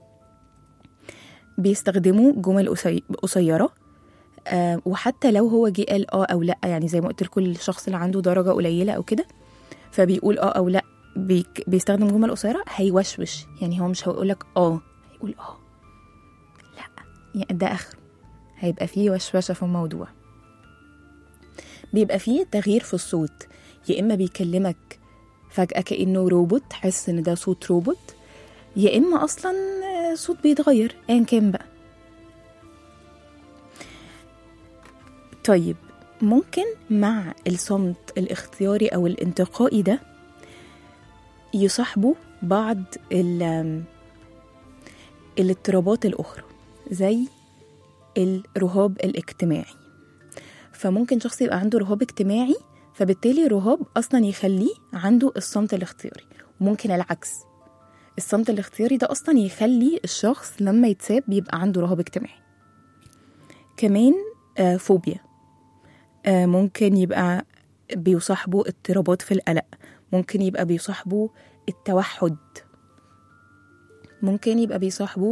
بيستخدموا جمل قصي- قصيرة آه وحتى لو هو جه قال اه او لا يعني زي ما قلت لكم الشخص اللي عنده درجة قليلة او كده فبيقول اه او لا بيك بيستخدم جمل قصيرة هيوشوش يعني هو مش هيقول لك اه هيقول اه لا يعني ده اخره هيبقى فيه وشوشة في الموضوع بيبقى فيه تغيير في الصوت يا اما بيكلمك فجأة كأنه روبوت حس ان ده صوت روبوت يا اما اصلا آه، صوت بيتغير ايا كان بقى طيب ممكن مع الصمت الاختياري او الانتقائي ده يصاحبوا بعض ال- الاضطرابات الاخرى زي الرهاب الاجتماعي فممكن شخص يبقى عنده رهاب اجتماعي فبالتالي الرهاب اصلا يخليه عنده الصمت الاختياري وممكن العكس الصمت الاختياري ده اصلا يخلي الشخص لما يتساب بيبقى عنده رهاب اجتماعي كمان آه فوبيا آه ممكن يبقى بيصاحبه اضطرابات في القلق ممكن يبقى بيصاحبه التوحد ممكن يبقى بيصاحبه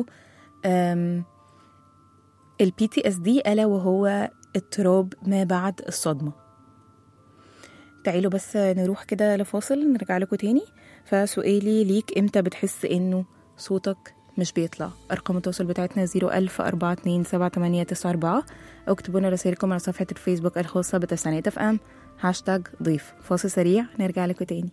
البي تي اس دي الا وهو اضطراب ما بعد الصدمه تعالوا بس نروح كده لفاصل نرجع لكم تاني فسؤالي ليك امتى بتحس انه صوتك مش بيطلع ارقام التواصل بتاعتنا 01000 427 او اكتبوا لنا رسائلكم على صفحه الفيسبوك الخاصه بتسعينات اف ام هاشتاج ضيف فاصل سريع نرجع لكم تاني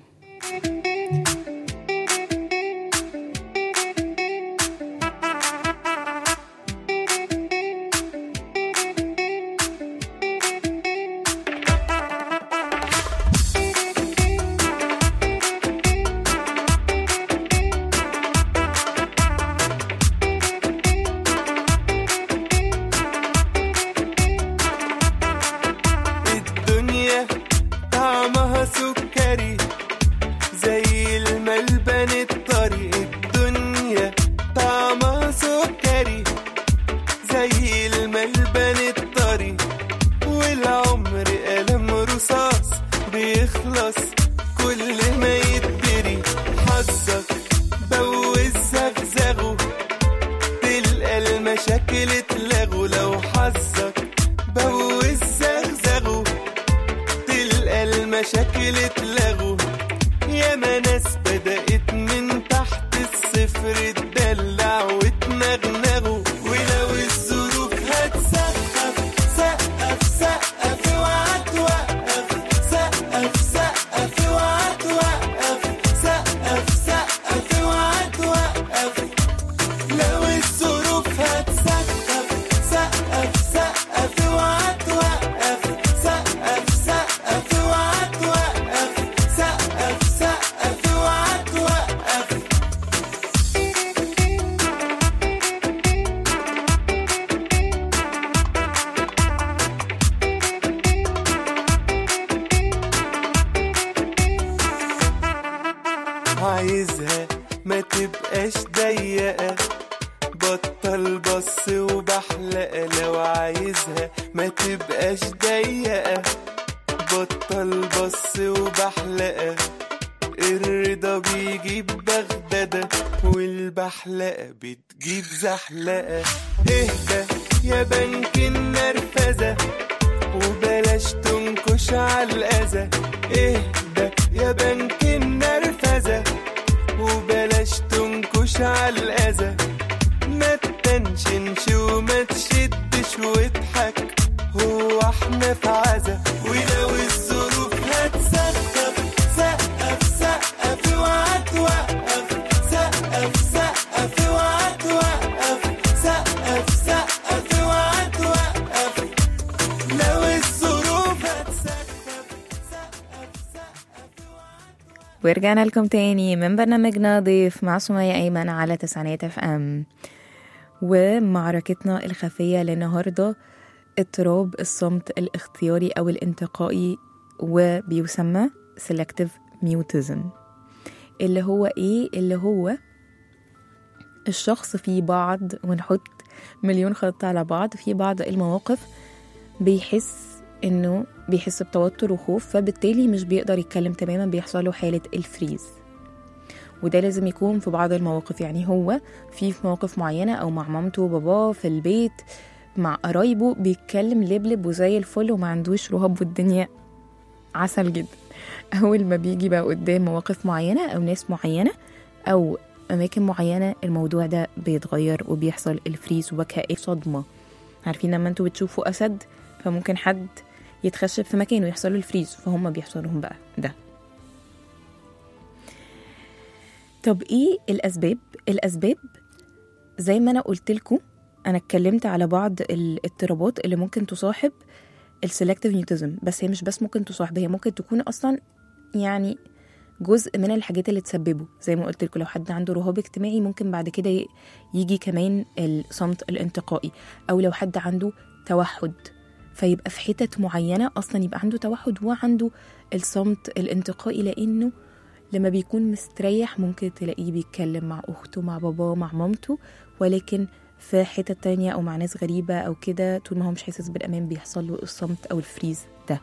الدنيا طعمها سكري زي الملبن الطري الدنيا طعمها سكري زي الملبن الطري والعمر قلم رصاص بيخلص كل ما يتدري حظك بوز زغزغه تلقى المشاكل اتلغوا لو حظك بوز زغزغه تلقى المشاكل اتلغوا ياما ناس بدأت من تحت الصفر تدلع وتنغنغوا ولو الظروف هتسقف سقف سقف اوعى توقف سقف سقف اوعى توقف سقف سقف اوعى توقف لو الظروف هتسقف سقف سقف اوعى توقف سقف سقف اوعى توقف سقف سقف اوعى توقف عايزها ما تبقاش ضيقة بطل بص وبحلقة لو عايزها ما تبقاش ضيقة بطل بص وبحلقة الرضا بيجيب بغدادة والبحلقة بتجيب زحلقة اهدى يا بنك النرفزة وبلاش تنكش على الأذى اهدى يا بنك النرفزة وبلاش تنكش على الأذى ما تتنشنش وما تشدش واضحك هو احنا في عزا ولو الظروف هتسقف سقف سقف اوعى توقف سقف سقف اوعى توقف سقف سقف اوعى توقف لو الظروف هتسقف سقف سقف ورجعنا لكم تاني من برنامجنا ضيف مع سمية أيمن على تسعينات اف ام ومعركتنا الخفية للنهاردة اضطراب الصمت الاختياري أو الانتقائي وبيسمى selective mutism اللي هو ايه اللي هو الشخص في بعض ونحط مليون خط على بعض في بعض المواقف بيحس انه بيحس بتوتر وخوف فبالتالي مش بيقدر يتكلم تماما بيحصل له حالة الفريز وده لازم يكون في بعض المواقف يعني هو في في مواقف معينة أو مع مامته وباباه في البيت مع قرايبه بيتكلم لبلب وزي الفل وما عندوش رهاب والدنيا عسل جدا أول ما بيجي بقى قدام مواقف معينة أو ناس معينة أو أماكن معينة الموضوع ده بيتغير وبيحصل الفريز وكأن صدمة عارفين لما انتوا بتشوفوا أسد فممكن حد يتخشب في مكانه ويحصل له الفريز فهم بيحصل لهم بقى ده طب ايه الاسباب الاسباب زي ما انا قلت لكم انا اتكلمت على بعض الاضطرابات اللي ممكن تصاحب السلكتيف نيوتيزم بس هي مش بس ممكن تصاحب هي ممكن تكون اصلا يعني جزء من الحاجات اللي تسببه زي ما قلت لكم لو حد عنده رهاب اجتماعي ممكن بعد كده ي- يجي كمان الصمت الانتقائي او لو حد عنده توحد فيبقى في حتت معينه اصلا يبقى عنده توحد وعنده الصمت الانتقائي لانه لما بيكون مستريح ممكن تلاقيه بيتكلم مع أخته مع باباه مع مامته ولكن في حتة تانية أو مع ناس غريبة أو كده طول ما هو مش حاسس بالأمان بيحصل له الصمت أو الفريز ده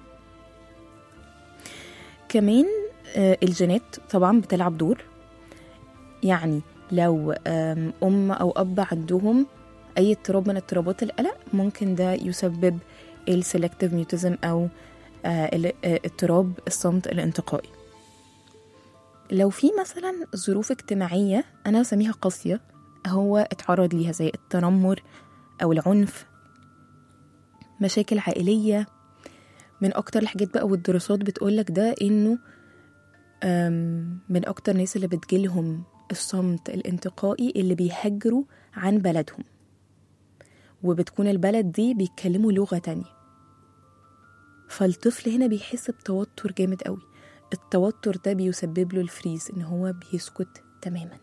كمان آه، الجينات طبعا بتلعب دور يعني لو آم، أم أو أب عندهم أي اضطراب من اضطرابات القلق ممكن ده يسبب السلكتيف ميوتيزم أو آه، ال- آه، اضطراب الصمت الانتقائي لو في مثلا ظروف اجتماعية أنا بسميها قاسية هو اتعرض ليها زي التنمر أو العنف مشاكل عائلية من أكتر الحاجات بقى والدراسات بتقولك ده إنه أم، من أكتر الناس اللي بتجيلهم الصمت الانتقائي اللي بيهاجروا عن بلدهم وبتكون البلد دي بيتكلموا لغة تانية فالطفل هنا بيحس بتوتر جامد قوي التوتر ده بيسبب له الفريز ان هو بيسكت تماما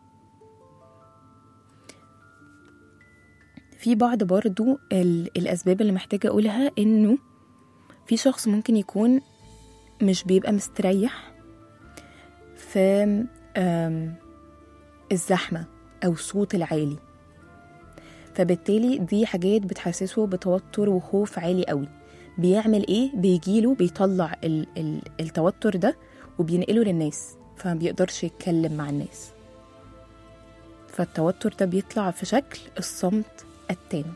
في بعض برضو ال- الاسباب اللي محتاجه اقولها انه في شخص ممكن يكون مش بيبقى مستريح في آم، الزحمه او الصوت العالي فبالتالي دي حاجات بتحسسه بتوتر وخوف عالي قوي بيعمل ايه بيجيله بيطلع ال ال التوتر ده وبينقله للناس فما بيقدرش يتكلم مع الناس فالتوتر ده بيطلع في شكل الصمت التام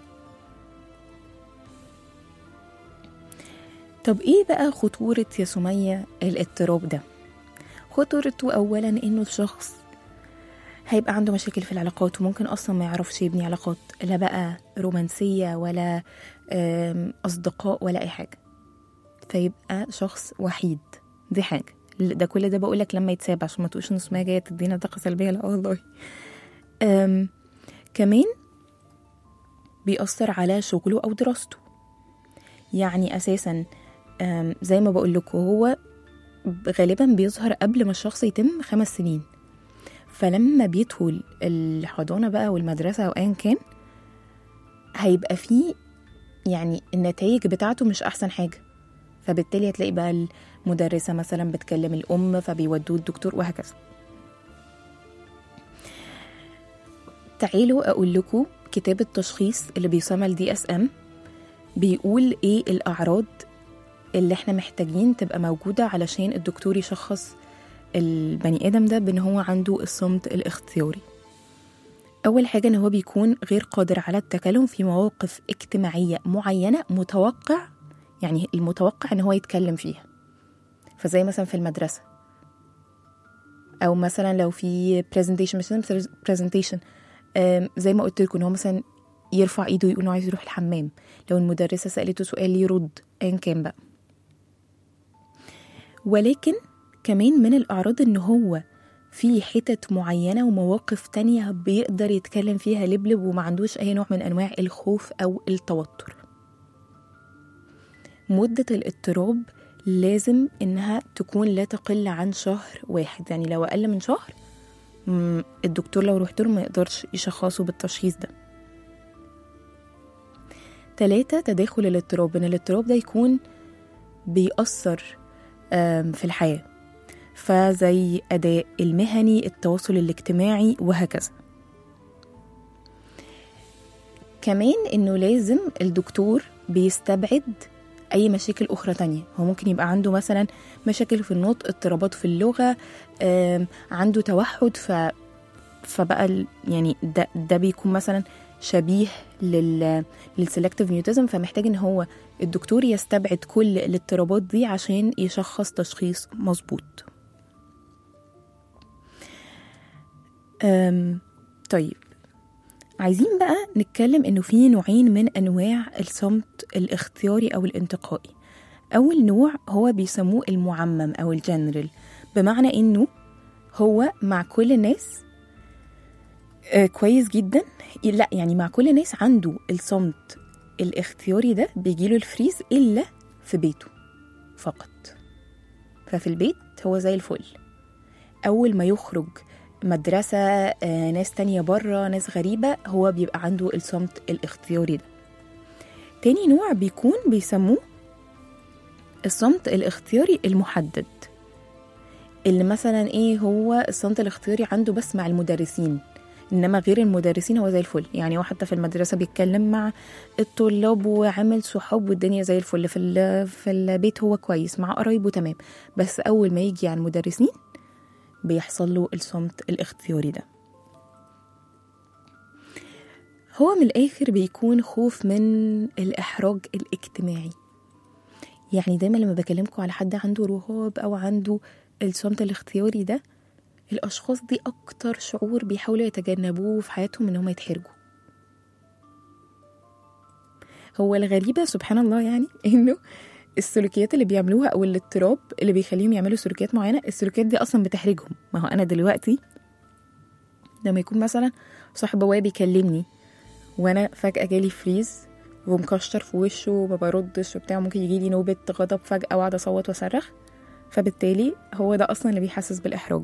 طب ايه بقى خطورة يا سمية الاضطراب ده خطورته اولا انه الشخص هيبقى عنده مشاكل في العلاقات وممكن اصلا ما يعرفش يبني علاقات لا بقى رومانسية ولا آم، اصدقاء ولا اي حاجة فيبقى شخص وحيد دي حاجة ده كل ده بقولك لما يتساب عشان ما تقولش ان سمية جاية تدينا طاقة سلبية لا والله أم كمان بيأثر على شغله أو دراسته يعني أساسا أم، زي ما بقول لكم هو غالبا بيظهر قبل ما الشخص يتم خمس سنين فلما بيدخل الحضانة بقى والمدرسة أو أيا كان هيبقى فيه يعني النتائج بتاعته مش أحسن حاجة فبالتالي هتلاقي بقى المدرسة مثلا بتكلم الأم فبيودوه الدكتور وهكذا تعالوا أقول لكم كتاب التشخيص اللي بيسمى الدي اس ام بيقول ايه الأعراض اللي احنا محتاجين تبقى موجودة علشان الدكتور يشخص البني آدم ده بأن هو عنده الصمت الاختياري أول حاجة إن هو بيكون غير قادر على التكلم في مواقف اجتماعية معينة متوقع يعني المتوقع إن هو يتكلم فيها فزي مثلا في المدرسة أو مثلا لو في presentation مثلا presentation آم، زي ما قلت لكم إن هو مثلا يرفع إيده ويقول إنه عايز يروح الحمام لو المدرسة سألته سؤال يرد أيا كان بقى ولكن كمان من الأعراض إن هو في حتت معينة ومواقف تانية بيقدر يتكلم فيها لبلب وما عندوش أي نوع من أنواع الخوف أو التوتر مدة الاضطراب لازم إنها تكون لا تقل عن شهر واحد يعني لو أقل من شهر مم، الدكتور لو رحت له ما يقدرش يشخصه بالتشخيص ده تلاتة تداخل الاضطراب إن الاضطراب ده يكون بيأثر آم، في الحياة فزي أداء المهني التواصل الاجتماعي وهكذا كمان إنه لازم الدكتور بيستبعد اي مشاكل اخرى تانية هو ممكن يبقى عنده مثلا مشاكل في النطق اضطرابات في اللغه آم، عنده توحد ف فبقى ال- يعني ده ده بيكون مثلا شبيه لل للسلكتيف ميوتيزم فمحتاج ان هو الدكتور يستبعد كل الاضطرابات دي عشان يشخص تشخيص مظبوط أم، طيب عايزين بقى نتكلم انه في نوعين من انواع الصمت الاختياري او الانتقائي اول نوع هو بيسموه المعمم او الجنرال بمعنى انه هو مع كل الناس آه، كويس جدا لا يعني مع كل الناس عنده الصمت الاختياري ده بيجيله الفريز الا في بيته فقط ففي البيت هو زي الفل اول ما يخرج مدرسة آه، ناس تانية بره ناس غريبة هو بيبقى عنده الصمت الاختياري ده تاني نوع بيكون بيسموه الصمت الاختياري المحدد اللي مثلا ايه هو الصمت الاختياري عنده بس مع المدرسين انما غير المدرسين هو زي الفل يعني هو حتى في المدرسه بيتكلم مع الطلاب وعامل صحاب والدنيا زي الفل في ال- في البيت هو كويس مع قرايبه تمام بس اول ما يجي على المدرسين بيحصل له الصمت الاختياري ده هو من الآخر بيكون خوف من الإحراج الاجتماعي يعني دايما لما بكلمكم على حد عنده رهاب أو عنده الصمت الاختياري ده الأشخاص دي أكتر شعور بيحاولوا يتجنبوه في حياتهم إن هم يتحرجوا هو الغريبة سبحان الله يعني إنه السلوكيات اللي بيعملوها او الاضطراب اللي بيخليهم يعملوا سلوكيات معينه السلوكيات دي اصلا بتحرجهم ما هو انا دلوقتي لما يكون مثلا صاحب بابايا بيكلمني وانا فجاه جالي فريز ومكشر في وشه وما بردش وبتاع ممكن يجي لي نوبه غضب فجاه واقعد اصوت واصرخ فبالتالي هو ده اصلا اللي بيحسس بالاحراج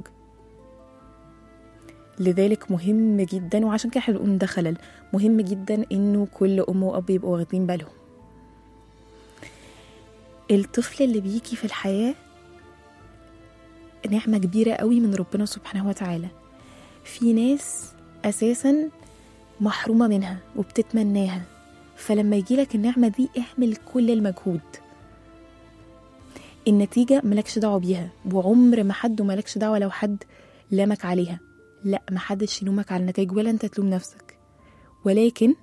لذلك مهم جدا وعشان كده احنا بنقول ده خلل مهم جدا انه كل ام واب يبقوا واخدين بالهم الطفل اللي بيجي في الحياة نعمة كبيرة قوي من ربنا سبحانه وتعالى في ناس أساسا محرومة منها وبتتمناها فلما يجيلك النعمة دي اعمل كل المجهود النتيجة ملكش دعوة بيها وعمر ما حد وملكش دعوة لو حد لامك عليها لا محدش يلومك على النتائج ولا انت تلوم نفسك ولكن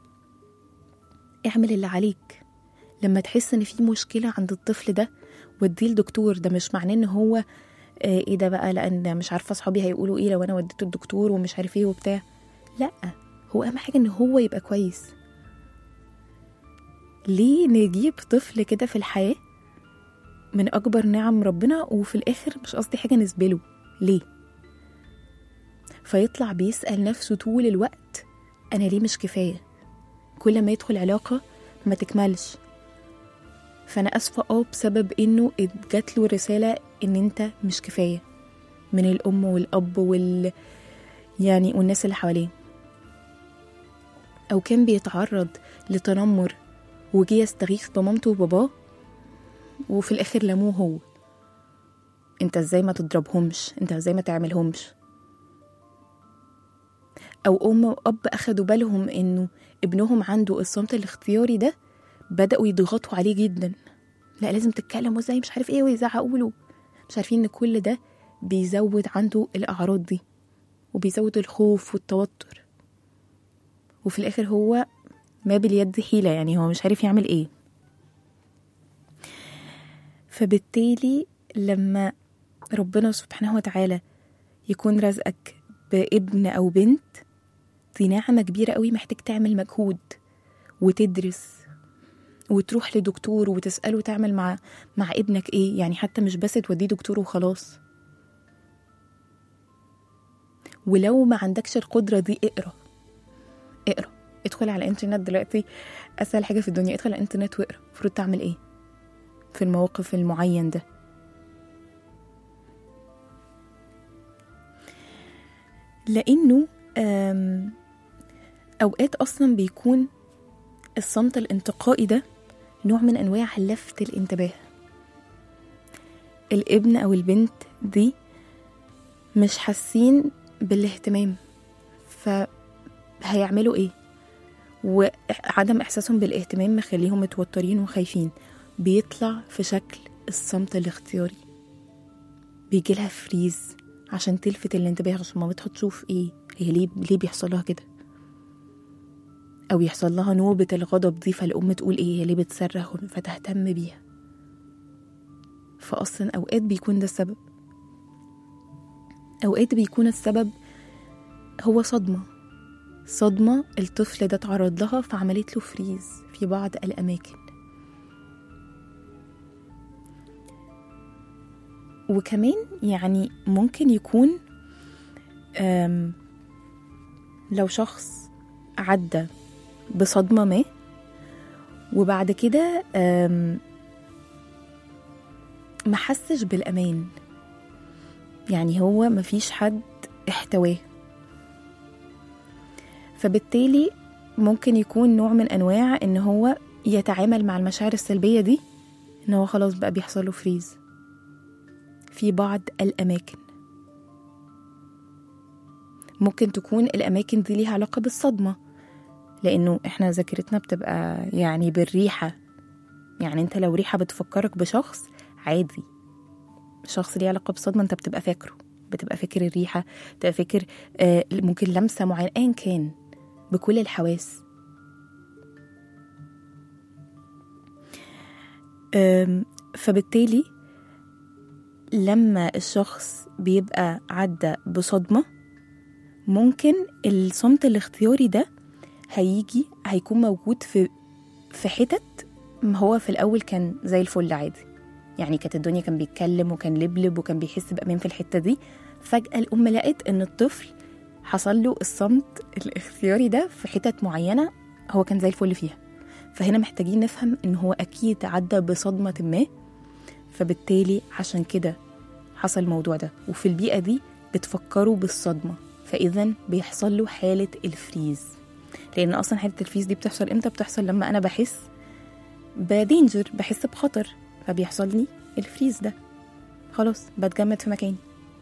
اعمل اللي عليك لما تحس ان في مشكله عند الطفل ده وديه لدكتور ده مش معناه ان هو آه، ايه ده بقى لان مش عارفه اصحابي هيقولوا ايه لو انا وديته الدكتور ومش عارف ايه وبتاع لا هو اهم حاجه ان هو يبقى كويس ليه نجيب طفل كده في الحياه من اكبر نعم ربنا وفي الاخر مش قصدي حاجه نسبله ليه فيطلع بيسال نفسه طول الوقت انا ليه مش كفايه كل ما يدخل علاقه ما تكملش فانا اسفه اه بسبب انه اتجات له رساله ان انت مش كفايه من الام والاب وال يعني والناس اللي حواليه او كان بيتعرض لتنمر وجي يستغيث بمامته وباباه وفي الاخر لاموه هو انت ازاي ما تضربهمش انت ازاي ما تعملهمش او ام واب اخدوا بالهم انه ابنهم عنده الصمت الاختياري ده بدأوا يضغطوا عليه جدا لا لازم تتكلم وازاي مش عارف ايه ويزعقوا له مش عارفين ان كل ده بيزود عنده الأعراض دي وبيزود الخوف والتوتر وفي الآخر هو ما باليد حيلة يعني هو مش عارف يعمل ايه فبالتالي لما ربنا سبحانه وتعالى يكون رزقك بابن أو بنت دي نعمة كبيرة قوي محتاج تعمل مجهود وتدرس وتروح لدكتور وتسأله تعمل مع مع ابنك ايه يعني حتى مش بس توديه دكتور وخلاص ولو ما عندكش القدرة دي اقرا اقرا ادخل على الانترنت دلوقتي اسهل حاجة في الدنيا ادخل على الانترنت واقرا المفروض تعمل ايه في الموقف المعين ده لانه آم، اوقات اصلا بيكون الصمت الانتقائي ده نوع من انواع لفت الانتباه الابن او البنت دي مش حاسين بالاهتمام فهيعملوا ايه وعدم احساسهم بالاهتمام مخليهم متوترين وخايفين بيطلع في شكل الصمت الاختياري بيجيلها فريز عشان تلفت الانتباه عشان مامتها تشوف ايه هي ليه ليه بيحصل لها كده او يحصل لها نوبة الغضب دي فالام تقول ايه هي ليه بتصرخ فتهتم بيها فاصلا اوقات بيكون ده السبب اوقات بيكون السبب هو صدمة صدمة الطفل ده اتعرض لها فعملت له فريز في بعض الأماكن وكمان يعني ممكن يكون أم، لو شخص عدى بصدمة ما وبعد كده أم، ما حسش بالأمان يعني هو مفيش حد احتواه فبالتالي ممكن يكون نوع من انواع ان هو يتعامل مع المشاعر السلبيه دي ان هو خلاص بقى بيحصل له فريز في بعض الاماكن ممكن تكون الاماكن دي ليها علاقه بالصدمه لانه احنا ذاكرتنا بتبقى يعني بالريحه يعني انت لو ريحه بتفكرك بشخص عادي شخص ليه علاقه بالصدمه انت بتبقى فاكره بتبقى فاكر الريحه بتبقى فاكر آه ممكن لمسه معينه ايا كان بكل الحواس أم، فبالتالي لما الشخص بيبقى عدى بصدمة ممكن الصمت الاختياري ده هيجي هيكون موجود في في حتت ما هو في الأول كان زي الفل عادي يعني كانت الدنيا كان بيتكلم وكان لبلب وكان بيحس بأمان في الحتة دي فجأة الأم لقت إن الطفل حصل له الصمت الاختياري ده في حتت معينة هو كان زي الفل فيها فهنا محتاجين نفهم إن هو أكيد عدى بصدمة ما فبالتالي عشان كده حصل الموضوع ده وفي البيئة دي بتفكروا بالصدمة فإذا بيحصل له حالة الفريز لأن أصلا حالة الفريز دي بتحصل إمتى بتحصل لما أنا بحس بدينجر بحس بخطر فبيحصل لي الفريز ده خلاص بتجمد في مكاني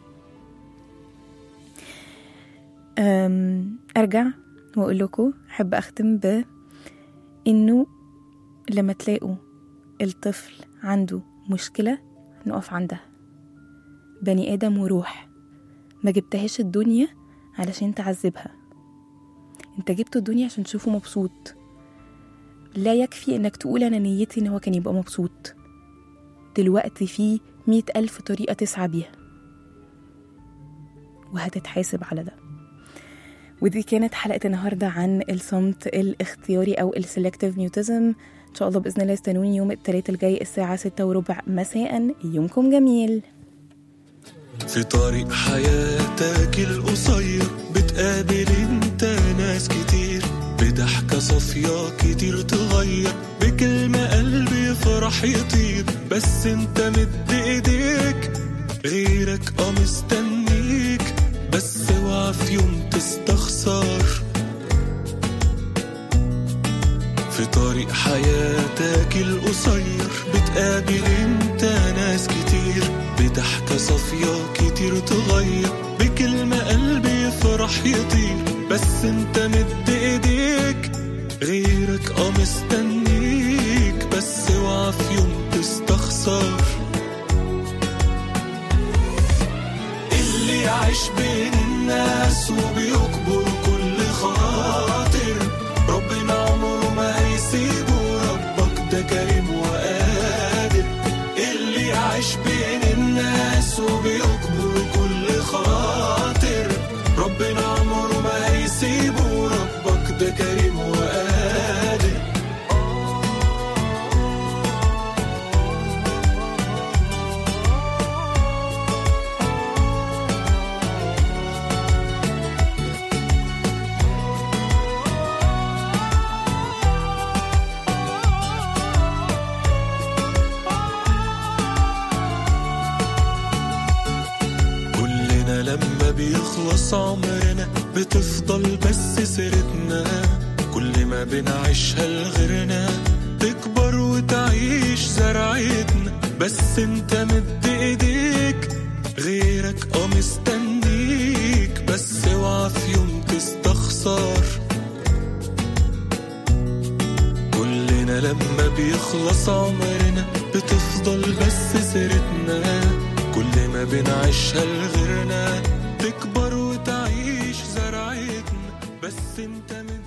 أم، أرجع وأقول لكم أحب أختم ب إنه لما تلاقوا الطفل عنده مشكلة نقف عندها بني آدم وروح ما جبتهاش الدنيا علشان تعذبها انت جبته الدنيا عشان تشوفه مبسوط لا يكفي انك تقول انا نيتي ان هو كان يبقى مبسوط دلوقتي في مئة ألف طريقة تسعى بيها وهتتحاسب على ده ودي كانت حلقة النهاردة عن الصمت الاختياري أو السلكتيف ميوتزم إن شاء الله بإذن الله استنوني يوم التلات الجاي الساعة ستة وربع مساء يومكم جميل في طريق حياتك القصير بتقابل انت ناس كتير بضحكة صافية كتير تغير بكلمة قلبي يفرح يطير بس انت مد ايديك غيرك اه مستنيك بس اوعى في يوم تستخسر في طريق حياتك القصير بتقابل انت ناس كتير بضحكة صافية كتير تغير بكلمة قلبي يفرح يطير بس انت مد ايديك غيرك اه مستنيك بس اوعى في يوم تستخسر اللي يعيش بين الناس وبيكبر كل خاطر ربنا عمره ما هيسيبه ربك ده كريم وقادر اللي يعيش بين الناس وبيكبر كل خاطر ربنا عمره ما هيسيبه ربك ده كريم وقادر كلنا لما بيخلص عمرنا بتفضل بس سيرتنا كل ما بنعيشها لغيرنا تكبر وتعيش زرعتنا بس انت مد ايديك غيرك اه مستنيك بس اوعى في يوم تستخسر كلنا كلنا لما بيخلص عمرنا بتفضل بس سيرتنا كل ما بنعيشها لغيرنا تكبر وتعيش زرعتنا بس انت من